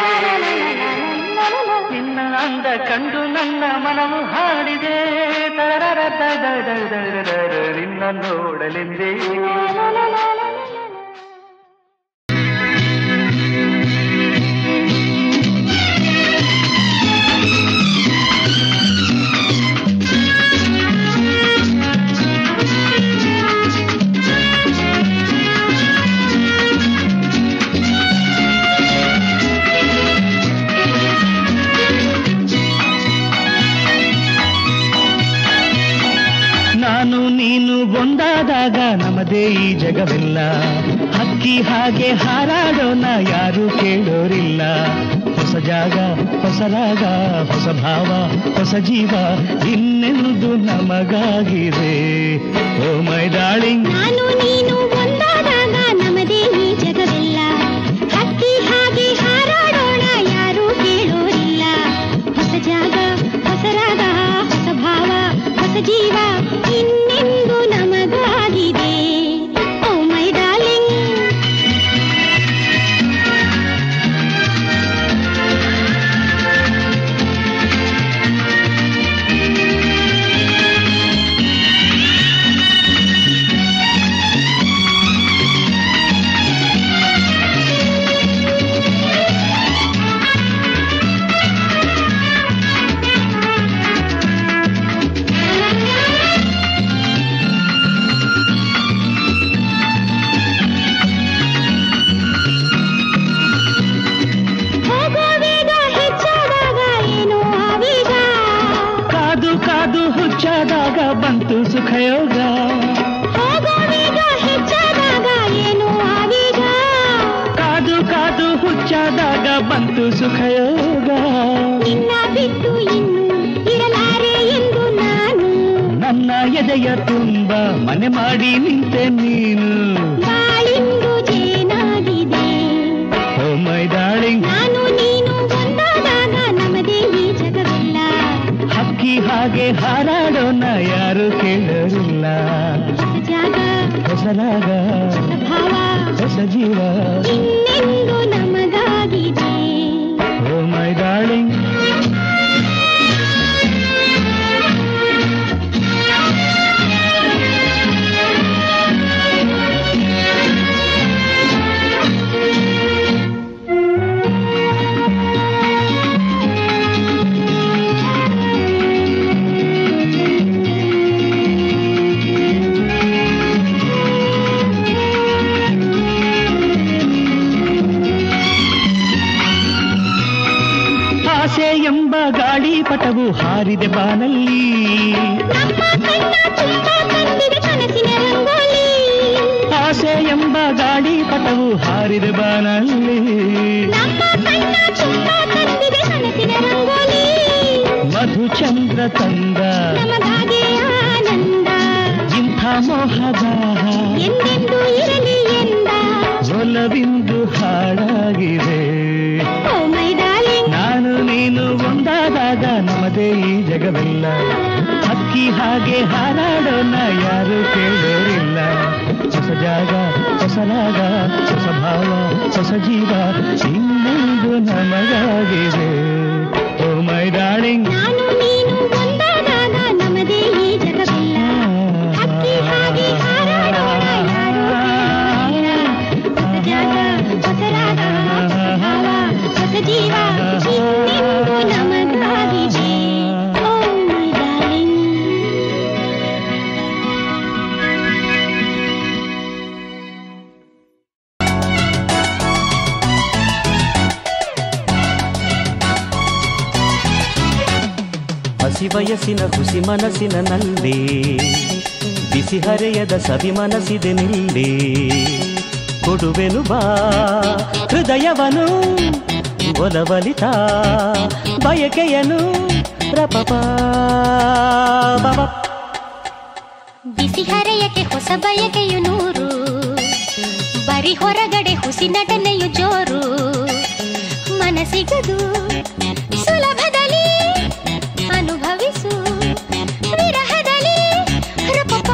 Speaker 6: ನಿನ್ನ ಅಂದ ಕಂಡು ನನ್ನ ಮನವು ಹಾಡಿದೆ ತರರರರರರರರರ, ನಿನ್ನ ನೋಡಲೆಂದೇ
Speaker 5: ನಾನು ನೀನು ಒಂದಾದಾಗ ನಮ್ಮದೇ ಈ ಜಗವೆಲ್ಲ ಹಕ್ಕಿ ಹಾಗೆ ಹಾರಾಡೋಣ ಯಾರು ಕೇಳೋರಿಲ್ಲ ಹೊಸ ಜಾಗ ಹೊಸ ರಾಗ ಹೊಸ ಭಾವ ಹೊಸ ಜೀವ ಇನ್ನೆಂದು ನಮಗಾಗಿದೆ ಓ ಮೈ ಡಾರ್ಲಿಂಗ್
Speaker 2: ನಾನು ನೀನು ಒಂದಾದಾಗ ನಮದೇ ಈ ಜಗವೆಲ್ಲ ಹಕ್ಕಿ ಹಾಗೆ ಹಾರಾಡೋಣ ಯಾರೂ ಕೇಳೋರಿಲ್ಲ ಹೊಸ ಜಾಗ ಹೊಸ ರಾಗ ಹೊಸ ಭಾವ ಹೊಸ ಜೀವ ಇನ್ನೆಂದು ನಮಗಾಗಿದೆ ಓ ಮೈ ಡಾರ್ಲಿಂಗ್ ಹೋಗೋ ವೇಗ ಹೆಚ್ಚಾದಾಗ ಏನೋ ಆವೇಗ
Speaker 5: ಕಾದು ಕಾದು ಹುಚ್ಚಾದಾಗ ಬಂತು ಸುಖಯೋಗ
Speaker 2: ಹೋಗೋ ವೇಗ ಹೆಚ್ಚಾದಾಗ ಏನೋ ಆವೇಗ
Speaker 5: ಕಾದು ಕಾದು ಹುಚ್ಚಾದಾಗ ಬಂತು ಸುಖಯೋಗ
Speaker 2: ನಿನ್ನ ಬಿಟ್ಟು ಇನ್ನು ಇರಲಾರೆ ಎಂದು ನಾನು
Speaker 5: ನನ್ನ ಎದೆಯ ತುಂಬ ಮನೆ ಮಾಡಿ ನಿಂತೆ ನೀನು
Speaker 2: ಬಾಳಿಂದು ಜೇನಾಗಿದೆ
Speaker 5: ಓ ಮೈ ಡಾರ್ಲಿಂಗ್
Speaker 2: ನಾನು ನೀನು ಒಂದಾದಾಗ ನಮದೇ ಈ ಜಗವೆಲ್ಲ
Speaker 5: ಹಕ್ಕಿ ಹಾಗೆ ಹಾರಾಡೋಣ ಯಾರು ಕೇಳೋರಿಲ್ಲ
Speaker 2: ಹೊಸ ಜಾಗ
Speaker 5: ಹೊಸ ರಾಗ
Speaker 2: ಹೊಸ ಭಾವ
Speaker 5: ಹೊಸ ಜೀವ
Speaker 2: ಇನ್ನೆಂದು ನಮಗಾಗಿದೆ
Speaker 5: ಓ ಮೈ ಡಾರ್ಲಿಂಗ್ ಆಸೆ ಎಂಬ ಗಾಳಿ ಪಟವು ಹಾರಿದೆ ಬಾನಲ್ಲಿ
Speaker 2: ನಮ್ಮ ಕಣ್ಣ ತುಂಬ ಕಂಡಿದೆ ಕನಸಿನ ರಂಗೋಲಿ
Speaker 5: ಆಸೆ ಎಂಬ ಗಾಳಿ ಪಟವು ಹಾರಿದೆ ಬಾನಲ್ಲಿ
Speaker 2: ನಮ್ಮ ಕಣ್ಣ ತುಂಬ ಕಂಡಿದೆ ಕನಸಿನ ರಂಗೋಲಿ
Speaker 5: ಮಧುಚಂದ್ರ ತಂದ
Speaker 2: ನಮಗಾಗೆ ಆನಂದ
Speaker 5: ಇಂಥ ಮೋಹದಾಹ
Speaker 2: ಎಂದೆಂದು ಇರಲಿ ಎಂದ
Speaker 5: ಒಲವಿಂದು ಹಾಡಾಗಿದೆ
Speaker 2: ಓ ಮೈ ಡಾರ್ಲಿಂಗ್
Speaker 5: ನಾನು ನೀನು ಒಂದಾದಾಗ ನಮ್ಮದೇ ಈ ಜಗವೆಲ್ಲ ಹಕ್ಕಿ ಹಾಗೆ ಹಾರಾಡೋಣ ಯಾರು ಕೇಳೋರಿಲ್ಲ ಹೊಸ ಜಾಗ ಹೊಸ ರಾಗ ಹೊಸ ಭಾವ ಹೊಸ ಜೀವ ಇನ್ನೊಂದು ನಮಗಾಗಿದೆ ಓ ಮೈ ಡಾರ್ಲಿಂಗ್
Speaker 2: ನಾನು ನೀನು ಒಂದಾದಾಗ ನಮದೇ ಈ ಜಗವೆಲ್ಲ ಹಕ್ಕಿ ಹಾಗೆ ಹಾರಾಡೋಣ ಯಾರೂ ಕೇಳೋರಿಲ್ಲ. ಹೊಸ ಜಾಗ ಹೊಸ ರಾಗ ಹೊಸ ಭಾವ ಹೊಸ ಜೀವ ಇನ್ನೆಂದು ನಮಗಾಗಿದೆ ಓ ಮೈ ಡಾರ್ಲಿಂಗ್
Speaker 5: ಆ ಹಸಿ ವಯಸ್ಸಿನ ಹುಸಿ ಮನಸ್ಸಿನ ನಲ್ಲಿ ಬಿಸಿ ಹರೆಯದ ಸವಿ ಮನಸ್ಸಿದೆ ನಿಲ್ಲಿ ಕೊಡುವೆನು ಬಾ ಹೃದಯವನು ಒಲವಲಿತ ಬಯಕೆಯನು ರಪಪ
Speaker 2: ಬಿಸಿ ಹರೆಯಕ್ಕೆ ಹೊಸ ಬಯಕೆಯು ನೂರು ಬರಿ ಹೊರಗಡೆ ಹುಸಿ ನಟನೆಯು ಜೋರು ಮನಸ್ಸಿಗದು ಸುಲಭದಲ್ಲಿ ಅನುಭವಿಸು ವಿರಹದಲ್ಲಿ ರಪಪ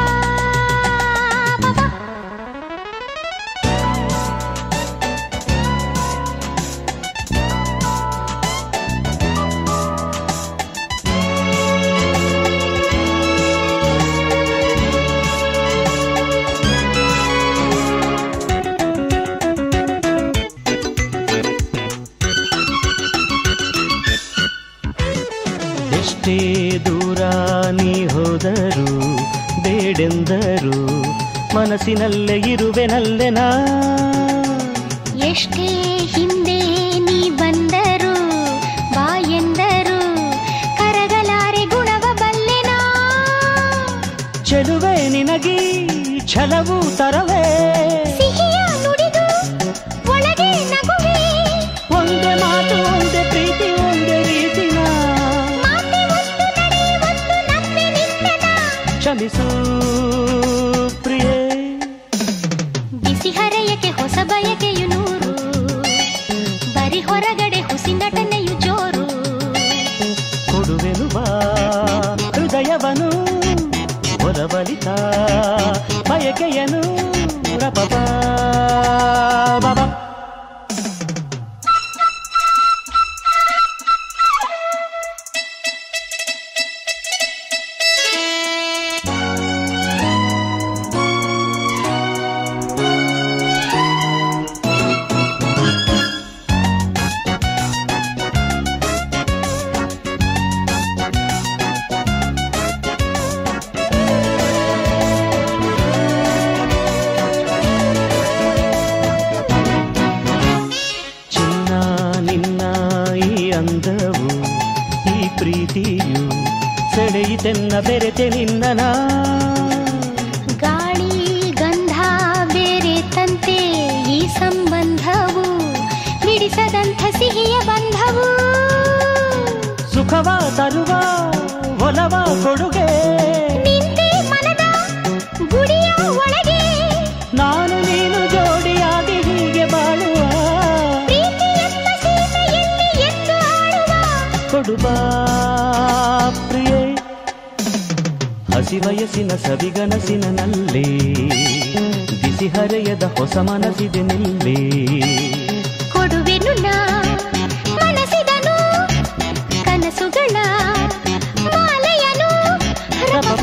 Speaker 5: ಎಷ್ಟೇ ದೂರ ನೀ ಹೋದರು ಬೇಡೆಂದರು ಮನಸ್ಸಿನಲ್ಲೇ ಇರುವೆನಲ್ಲೆ ನಾ
Speaker 2: ಎಷ್ಟೇ ಹಿಂದೆ ನೀ ಬಂದರು ಬಾ ಎಂದರು ಕರಗಲಾರೆ ಗುಣವ ಬಲ್ಲೆನಾ
Speaker 5: ಚೆಲುವೆ ನಿನಗಿ ಛಲವು ತರವೇ
Speaker 2: ಸಿಹಿಯ ನುಡಿದು ಒಳಗೆ ನಗುವೆ
Speaker 5: ಒಂದೇ ಮಾತು ಒಂದೇ ಪ್ರೀತಿ ಒಂದೇ ರೀತಿನ
Speaker 2: ಮಾತೆ ಒಂದು ನಡೆ ಒಂದು ನಮ್ಮೆ ನಿಂದನ
Speaker 5: ಕ್ಷಮಿಸು ಪ್ರಿಯೇ
Speaker 2: ಬಿಸಿ ಹರೆಯಕ್ಕೆ ಹೊಸ ಬಯಕೆಯು ನೂರು ಬರಿ ಹೊರಗಡೆ ಹುಸಿ ನಟನೆಯು ಜೋರು
Speaker 5: ಕೊಡುವೆನು ಬಾ ಹೃದಯವನು ಒಲವಲಿತ ಬಯಕೆಯನು ರಪಪ ಬಬ ಚಿನ್ನ ನಿನ್ನ ಈ ಅಂದವು ಈ ಪ್ರೀತಿಯು ಸೆಳೆಯಿತೆನ್ನ ಬೆರೆತೆ ನಿನ್ನನ
Speaker 2: ಗಾಳಿ ಗಂಧ ಬೇರೆ ತಂತೆ ಈ ಸಂಬಂಧವು ಬಿಡಿಸದಂಥ ಸಿಹಿಯ ಬಂಧವು
Speaker 5: ಸುಖವ ತರುವ ಒಲವ ಕೊಡುಗೆ
Speaker 2: ನಿಂತೆ ಮನದ ಗುಡಿಯ ಒಳಗೆ
Speaker 5: ನಾನು ನೀನು ಜೋಡಿಯಾಗಿ ಹೀಗೆ ಬಾಳುವ
Speaker 2: ಪ್ರೀತಿಯೆಂಬ ಸೀಮೆಯಲ್ಲಿ ಎಂದು ಆಡುವ
Speaker 5: ಕೊಡುವ ಪ್ರಿಯೇ ಹಸಿ ವಯಸ್ಸಿನ ಸವಿಗನಸಿನ ನಲ್ಲಿ ಬಿಸಿ ಹರೆಯದ ಹೊಸ ಮನಸ್ಸಿದೆ ನಿಲ್ಲಿ
Speaker 2: ಕೊಡುವೆನು ನಾ ಮನಸ್ಸಿದನು ಕನಸುಗಳ ಮಾಲೆಯನು ರಪಪ.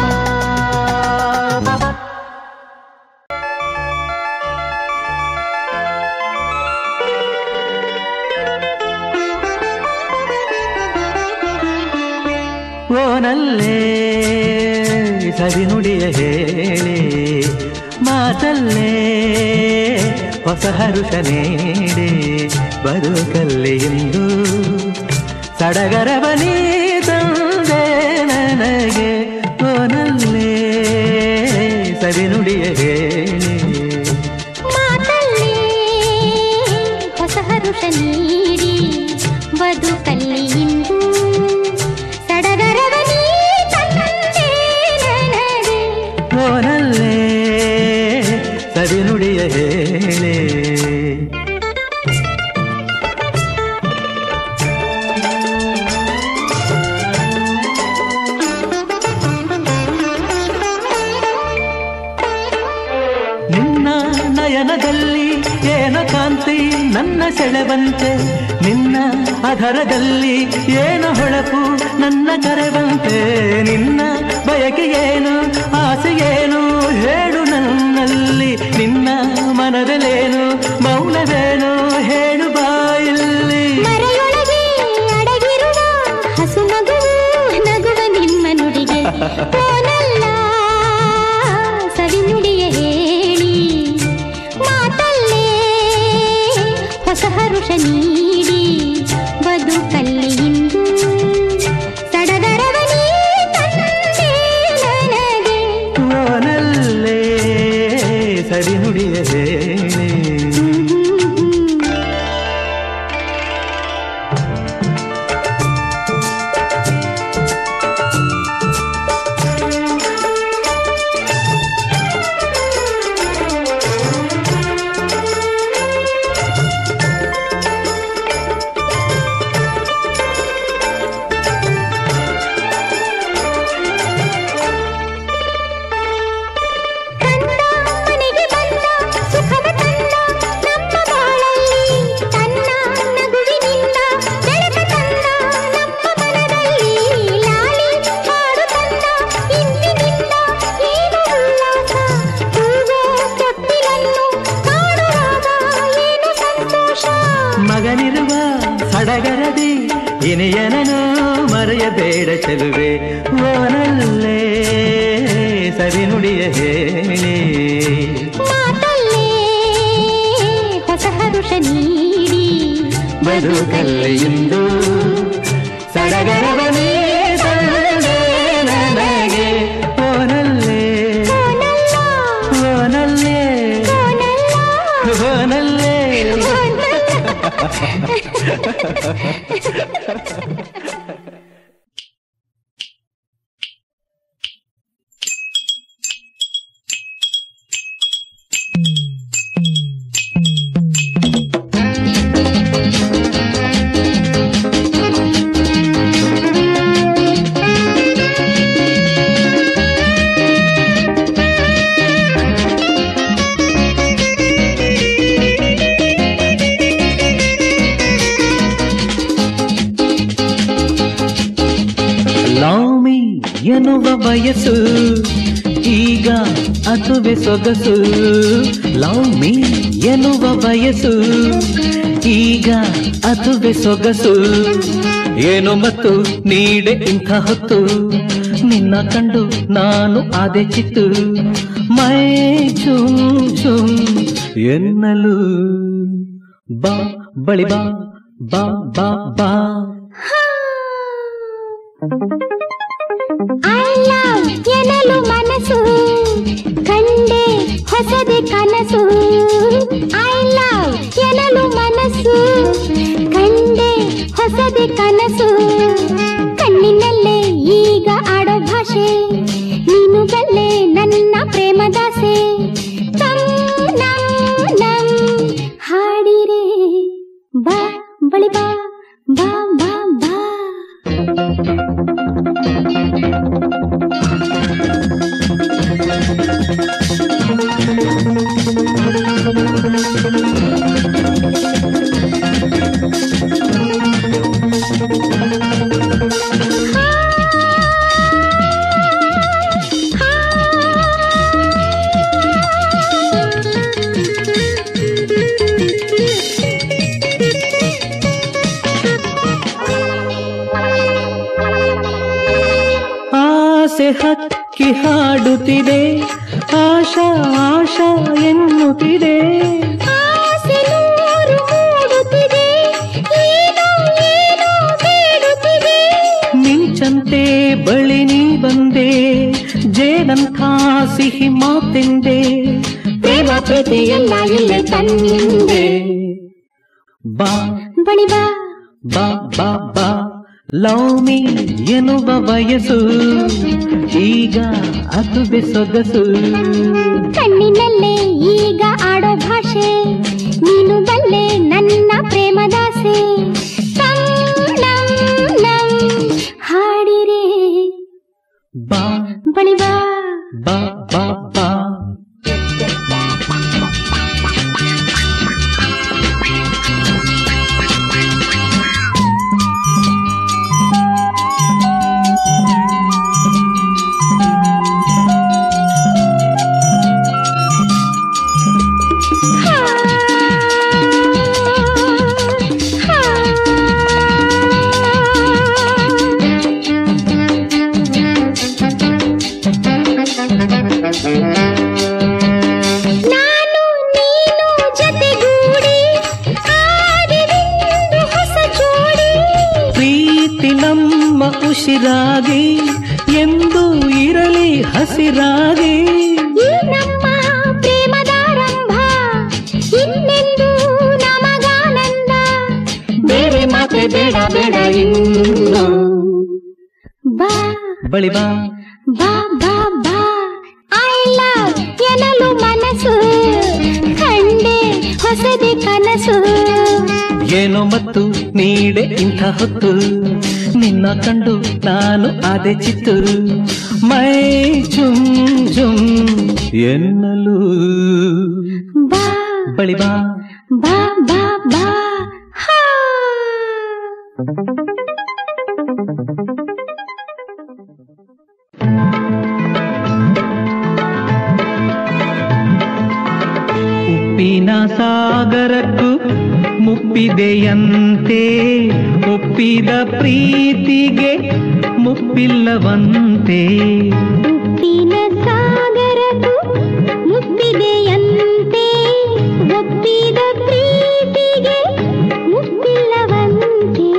Speaker 6: ಓನಲ್ಲೇ ಸರಿ ನುಡಿಯ ಹೇಳಿ ಮಾತಲ್ಲೇ ಹೊಸ ಹರುಷ ನೀಡಿ ಬದುಕಲ್ಲಿ ಎಂದು ಸಡಗರವನಿ ತಂದೆ ನನಗೆ ಓನಲ್ಲೇ ಸರಿ ನುಡಿಯ ಹೇಳಿ
Speaker 2: ಮಾತಲ್ಲಿ ಹೊಸ ಹರುಷ ನೀಡಿ ಬದುಕಲ್ಲಿ ಇಂದು ಸಡಗರವ ನೀ ತಂದೆ ನನಗೆ
Speaker 6: ಓನಲ್ಲೇ ಸವಿ ನುಡಿಯ ಹೇಳಿ ನಿನ್ನ ನಯನದಲ್ಲಿ ಏನ ಕಾಂತಿ ನನ್ನ ಸೆಳೆವಂತೆ ನಿನ್ನ ಅಧರದಲ್ಲಿ ಏನ ಹೊಳಪು ನನ್ನ ಕರೆವಂತೆ ನಿನ್ನ ಬಯಕೆ ಏನು ಆಸೆ ಏನು ಹೇಳು ನನ್ನಲ್ಲಿ ನಿನ್ನ ಮನದಲ್ಲೇನು ಮೌನವೇನು ಹೇಳು ಬಾಯಲ್ಲಿ
Speaker 2: ಮರೆಯೊಳಗೆ ಅಡಗಿರುವ ಹಸು ನಗುವು ನಗುವ ನಿಮ್ಮ ನುಡಿಗೆ ಓನಲ್ಲ ಸವಿ ನುಡಿಯ ಹೇಳಿ ಮಾತಲ್ಲೇ ಹೊಸ ಹರುಷ ನೀಡಿ ಬದುಕಲ್ಲಿ ಇಂದು ಸಡಗರವ ನೀ
Speaker 5: ಇನಿಯನನು ಮರೆಯಬೇಡ ಚೆಲುವೆ ಓನಲ್ಲೇ ಸರಿ ನುಡಿಯ ಹೇಳಿ
Speaker 2: ಮಾತಲ್ಲೇ ಹೊಸ ಹರುಷ ನೀಡಿ
Speaker 5: ಬದುಕಲ್ಲಿ ಇಂದು ಸಡಗರವನೇ ತಂದೆ ನನಗೆ ಓನಲ್ಲೇ
Speaker 2: ಕೋನಲ್ಲ,
Speaker 5: ಓನಲ್ಲೇ
Speaker 2: ಕೋನಲ್ಲ,
Speaker 5: ಓನಲ್ಲೇ
Speaker 2: ಕೋನಲ್ಲ.
Speaker 5: ಲಾಮಿ ಎನ್ನುವ ವಯಸ್ಸು ಈಗ ಅದುವೆ ಸೊಗಸು ಲಾಮಿ ಎನ್ನುವ ವಯಸ್ಸು ಈಗ ಅದುವೆ ಸೊಗಸು ಏನು ಮತ್ತು ನೀಡೆ ಇಂಥ ಹೊತ್ತು ನಿನ್ನ ಕಂಡು ನಾನು ಆದೆ ಚಿತ್ತು ಮೈ ಝುಮ್ ಝುಮ್ ಎನ್ನಲು ಬಾ ಬಳಿ ಬಾ ಬಾ ಬಾ ಬಾ
Speaker 2: I love ಎನ್ನಲು ಮನಸ್ಸು ಕಂಡೆ ಹೊಸದೆ ಕನಸು ಐ ಲವ್ ಎನ್ನಲು ಮನಸ್ಸು ಕಂಡೆ ಹೊಸದೆ ಕನಸು ಕಣ್ಣಿನಲ್ಲೇ ಈಗ ಆಡೋ ಭಾಷೆ ನೀನು ಬಲ್ಲೆ ನನ್ನ ಪ್ರೇಮದಾಸೆ ತಂ ನಂ ನಂ ಹಾಡಿರೆ ಬಾ ಬಳಿ ಬಾ ಬಾ ಬಾ ಬಾ
Speaker 5: ಆಸೆ ಹಕ್ಕಿ ಹಾಡುತ್ತಿದೆ ಆಶಾ ಆಶಾ ಎನ್ನುತ್ತಿದೆ
Speaker 2: ಆಸೆ ನೂರು ಮೂಡುತ್ತಿದೆ ಏನೋ ಏನೋ ಬೇಡುತ್ತಿದೆ
Speaker 5: ಮಿಂಚಂತೆ ಬಳಿ ನೀ ಬಂದೆ ಜೇನಂಥ ಸಿಹಿ ಮಾತೆಂದೆ
Speaker 2: ಪ್ರೇಮ ಪ್ರೀತಿ ಎಲ್ಲ ಇಲ್ಲೇ ತಂದೆ
Speaker 5: ಬಾ
Speaker 2: ಬಳಿ ಬಾ
Speaker 5: ಬಾ ಬಾ ಬಾ ಲವ್ ಮೀ ಎನ್ನುವ ವಯಸ್ಸು ಈಗ ಅದುವೆ ಸೊಗಸು
Speaker 2: ಕಣ್ಣಿನಲ್ಲೇ ಈಗ ಆಡೋ ಭಾಷೆ ನೀನು ಬಲ್ಲೆ ನನ್ನ ಪ್ರೇಮದಾಸೆ ತಂ ನಂ ನಂ ಹಾಡಿರೆ
Speaker 5: ಬಾ
Speaker 2: ಬಳಿ ಬಾ
Speaker 5: ಬಾ ಬಾ ಬಾ
Speaker 2: ಹಾ, ಹಾ. ನಾನು ನೀನು ಜತೆಗೂಡಿ ಆಡಿದೆಂದು ಹೊಸ ಜೋಡಿ
Speaker 5: ಪ್ರೀತಿ ನಮ್ಮ ಉಸಿರಾಗಿ ಎಂದು ಇರಲಿ ಹಸಿರಾಗಿ
Speaker 2: ಈ ನಮ್ಮ ಪ್ರೇಮದಾರಂಭ ಇನ್ನೆಂದು ನಮಗಾನಂದ
Speaker 5: ಬೇರೆ ಮಾತೆ ಬೇಡ ಬೇಡ ಇನ್ನು
Speaker 2: ಬಾ
Speaker 5: ಬಳಿ ಬಾ
Speaker 2: ಬಾ ಬಾ ಬಾ ಐ ಲವ್ ಎನ್ನಲು ಮನಸ್ಸು ಕಂಡೆ ಹೊಸದೆ ಕನಸು
Speaker 5: ಏನು ಮತ್ತು ನೀಡೆ ಇಂಥ ಹೊತ್ತು ನಿನ್ನ ಕಂಡು ನಾನು ಆದೆ ಚಿತ್ತು ಮೈ ಜುಮ್ ಜುಮ್ ಎನ್ನಲು
Speaker 2: ಬಾ
Speaker 5: ಬಳಿ ಬಾ
Speaker 2: ಬಾ ಬಾ ಬಾ ಹಾ
Speaker 5: ಉಪ್ಪಿನ ಸಾಗರಕ್ಕೂ
Speaker 7: ಮುಪ್ಪಿದೆಯಂತೆ ಒಪ್ಪಿದ ಪ್ರೀತಿಗೆ ಮುಪ್ಪಿಲ್ಲವಂತೆ
Speaker 2: ಉಪ್ಪಿನ ಸಾಗರವು ಮುಪ್ಪಿದೆಯಂತೆ ಒಪ್ಪಿದ ಪ್ರೀತಿಗೆ ಮುಪ್ಪಿಲ್ಲವಂತೆ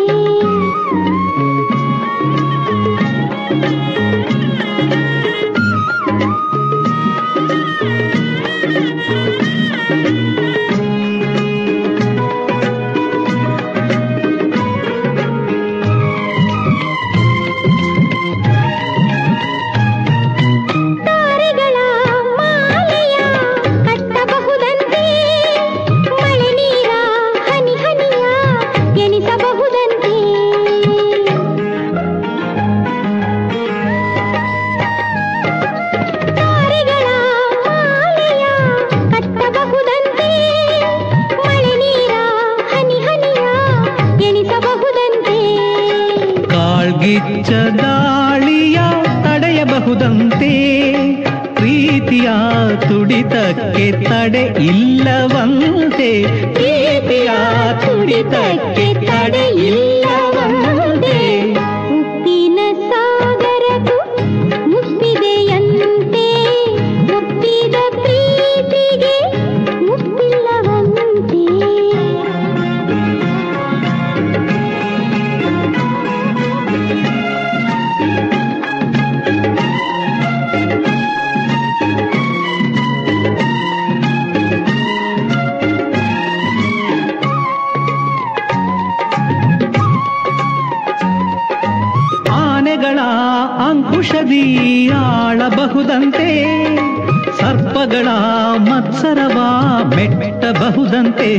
Speaker 2: ತಾರೆಗಳ ಮಾಲೆಯ ಕಟ್ಟಬಹುದಂತೆ ಮಳೆ ನೀರ ಹನಿ ಹನಿಯ ಎನಿಸಬಹುದಂತೆ ತಾರೆಗಳ ಮಾಲೆಯ ಕಟ್ಟಬಹುದಂತೆ ಮಳೆ ನೀರ ಹನಿ ಹನಿಯ ಎನಿಸಬಹುದಂತೆ
Speaker 7: ಕಾಳ್ಗಿಚ್ಚ ದಾಳಿಯ ತಡೆಯಬಹುದಂತೆ ಪ್ರೀತಿಯ ತುಡಿತಕ್ಕೆ ತಡೆ ಇಲ್ಲವಂತೆ ಪ್ರೀತಿಯ ತುಡಿತಕ್ಕೆ ತಡೆ ಇಲ್ಲವಂತೆ
Speaker 2: ಉಪ್ಪಿನ ಸಾಗರವು ಮುಪ್ಪಿದೆಯಂತೆ ಒಪ್ಪಿದ ಪ್ರೀತಿಗೆ ಮುಪ್ಪಿಲ್ಲವಂತೆ
Speaker 7: ಆನೆಗಳ ಅಂಕುಶದಿ ಆಳಬಹುದಂತೆ ಸರ್ಪಗಳ ಮತ್ಸರವ ಮೆಟ್ಟಬಹುದಂತೆ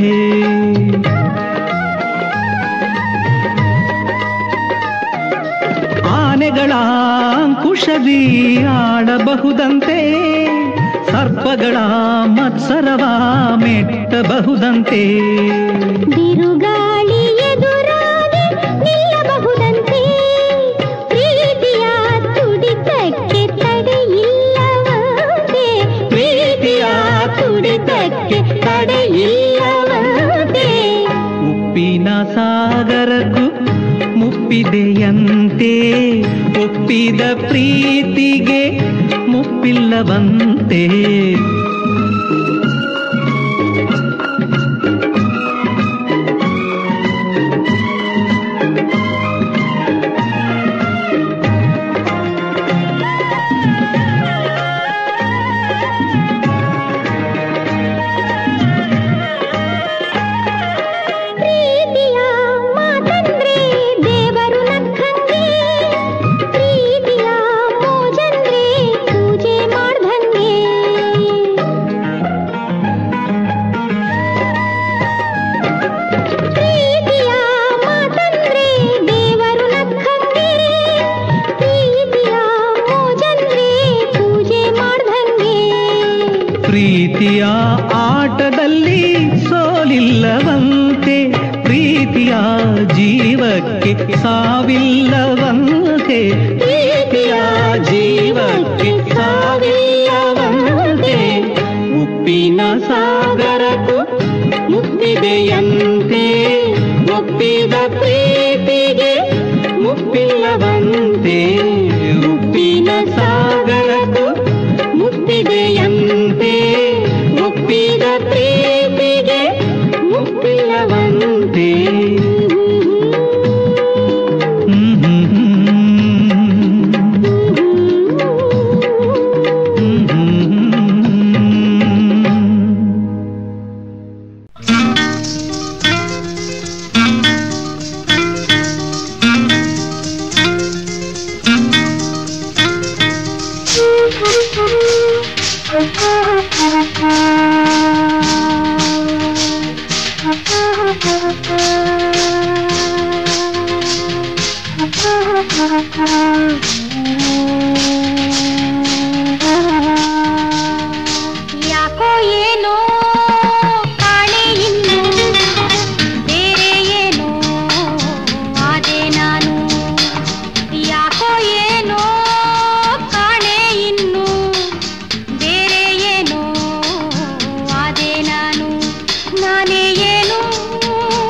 Speaker 7: ಆನೆಗಳ ಅಂಕುಶದಿ ಆಡಬಹುದಂತೆ ಸರ್ಪಗಳ ಮತ್ಸರವ ಮೆಟ್ಟಬಹುದಂತೆ
Speaker 2: ಬಿರುಗಾಳಿ ಎದುರಾಗಿ ನಿಲ್ಲಬಹುದಂತೆ ಪ್ರೀತಿಯ ತುಡಿತಕ್ಕೆ ತಡೆ ಇಲ್ಲವಂತೆ
Speaker 7: ಪ್ರೀತಿಯ ತುಡಿತಕ್ಕೆ ತಡೆ ಇಲ್ಲವಂತೆ ಉಪ್ಪಿನ ಸಾಗರಕ್ಕೂ ಮುಪ್ಪಿದೆಯಂತೆ ಒಪ್ಪಿದ ಪ್ರೀತಿಗೆ ಮುಪ್ಪಿಲ್ಲವಂತೆ
Speaker 2: ಪ್ರೀತಿಯ ಮಾತಂದ್ರೆ ದೇವರು ನಕ್ಕಂಗೆ ಪ್ರೀತಿಯ ಮೋಜಂದ್ರೆ ಪೂಜೆ ಮಾಡ್ದಂಗೆ ಪ್ರೀತಿಯ ಮಾತಂದ್ರೆ ದೇವರು ನಕ್ಕಂಗೆ ಪ್ರೀತಿಯ ಮೋಜಂದ್ರೆ ಪೂಜೆ ಮಾಡ್ದಂಗೆ
Speaker 7: ಪ್ರೀತಿಯ ಆಟದಲ್ಲಿ ಸೋಲಿಲ್ಲವಂತೆ ಪ್ರೀತಿಯ ಜೀವಕ್ಕೆ ಸಾವಿಲ್ಲವಂತೆ ಪ್ರೀತಿಯ ಜೀವಕ್ಕೆ ಸಾವಿಲ್ಲವಂತೆ ಉಪ್ಪಿನ ಸಾಗರಕ್ಕೂ ಮುಪ್ಪಿದೆಯಂತೆ ಒಪ್ಪಿದ ಪ್ರೀತಿಗೆ ಮುಪ್ಪಿಲ್ಲವಂತೆ ಉಪ್ಪಿನ ಸಾಗರಕ್ಕೂ ಮುಪ್ಪಿದೆಯಂತೆ ಒಪ್ಪಿದ ಪ್ರೀತಿಗೆ ಮುಪ್ಪಿಲ್ಲವಂತೆ ಹ್ಮ್ ಹ್ಮ್ ಹ್ಮ್ ಹ್ಮ್ ಹ್ಮ್
Speaker 2: ಯಾಕೋ ಏನೋ ಕಾಣೆ ಇನ್ನು ಬೇರೆ ಏನೋ ಆದೆ ನಾನು ಯಾಕೋ ಏನೋ ಕಾಣೆ ಇನ್ನು ಬೇರೆ ಏನೋ ಆದೆ ನಾನು ನಾನೇ ಏನು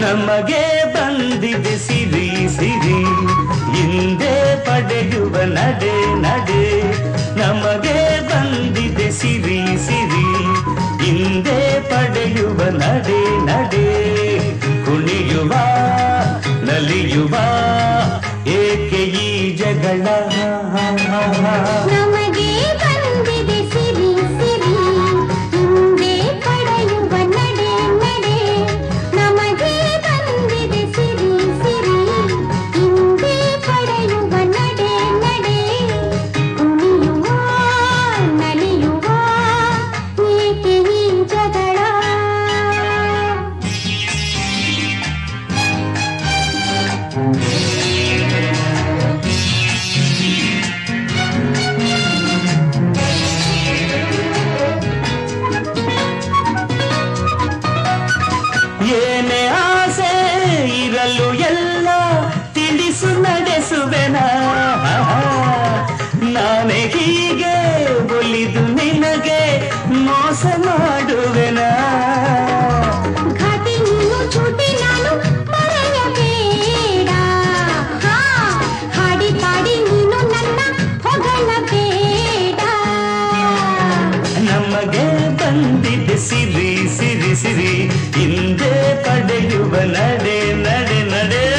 Speaker 5: ನಮಗೆ ಬಂದಿದೆ ಸಿರಿ ಸಿರಿ ಹಿಂದೆ ಪಡೆಯುವ ನಡೆ ನಡೆ ನಮಗೆ ಬಂದಿದೆ ಸಿರಿ ಸಿರಿ ಹಿಂದೆ ಪಡೆಯುವ ನಡೆ ನಡೆ ಕುಣಿಯುವ ನಲಿಯುವ ಏಕೆ ಈ ಜಗಳ
Speaker 2: ನಮಗೆ ಬಂದಿದೆ ಸಿರಿ ಸಿರಿ ಹಿಂದೆ ಪಡೆಯುವ ನಡೆ ನಡೆ ನಮಗೆ ಬಂದಿದೆ ಸಿರಿ ಸಿರಿ ಹಿಂದೆ ಪಡೆಯುವ ನಡೆ ನಡೆ ಕುಣಿಯುವ ನಲಿಯುವ ಏಕೆ ಈ ಜಗಳ
Speaker 5: ಏನೇ ಆಸೆ ಇರಲು ಎಲ್ಲ ತಿಳಿಸು ನಡೆಸುವೆನ ನಾನೇ ಹೀಗೆ ಒಲಿದು ನಿನಗೆ ಮೋಸ ಮಾಡುವೆನ
Speaker 2: ಘಾಟಿ ನೀನು ಚೂಟಿ ನಾನು ಮರೆಯಬೇಡ ಹಾ, ಹಾಡಿ ಪಾಡಿ ನೀನು ನನ್ನ ಹೊಗಳಬೇಡ
Speaker 5: ನಮಗೆ ಬಂದಿದೆ ಸಿರಿ ಸಿರಿ ಸಿರಿ ಹಿಂದೆ ಪಡೆಯುವ ನಡೆ ನಡೆ ನಡೆ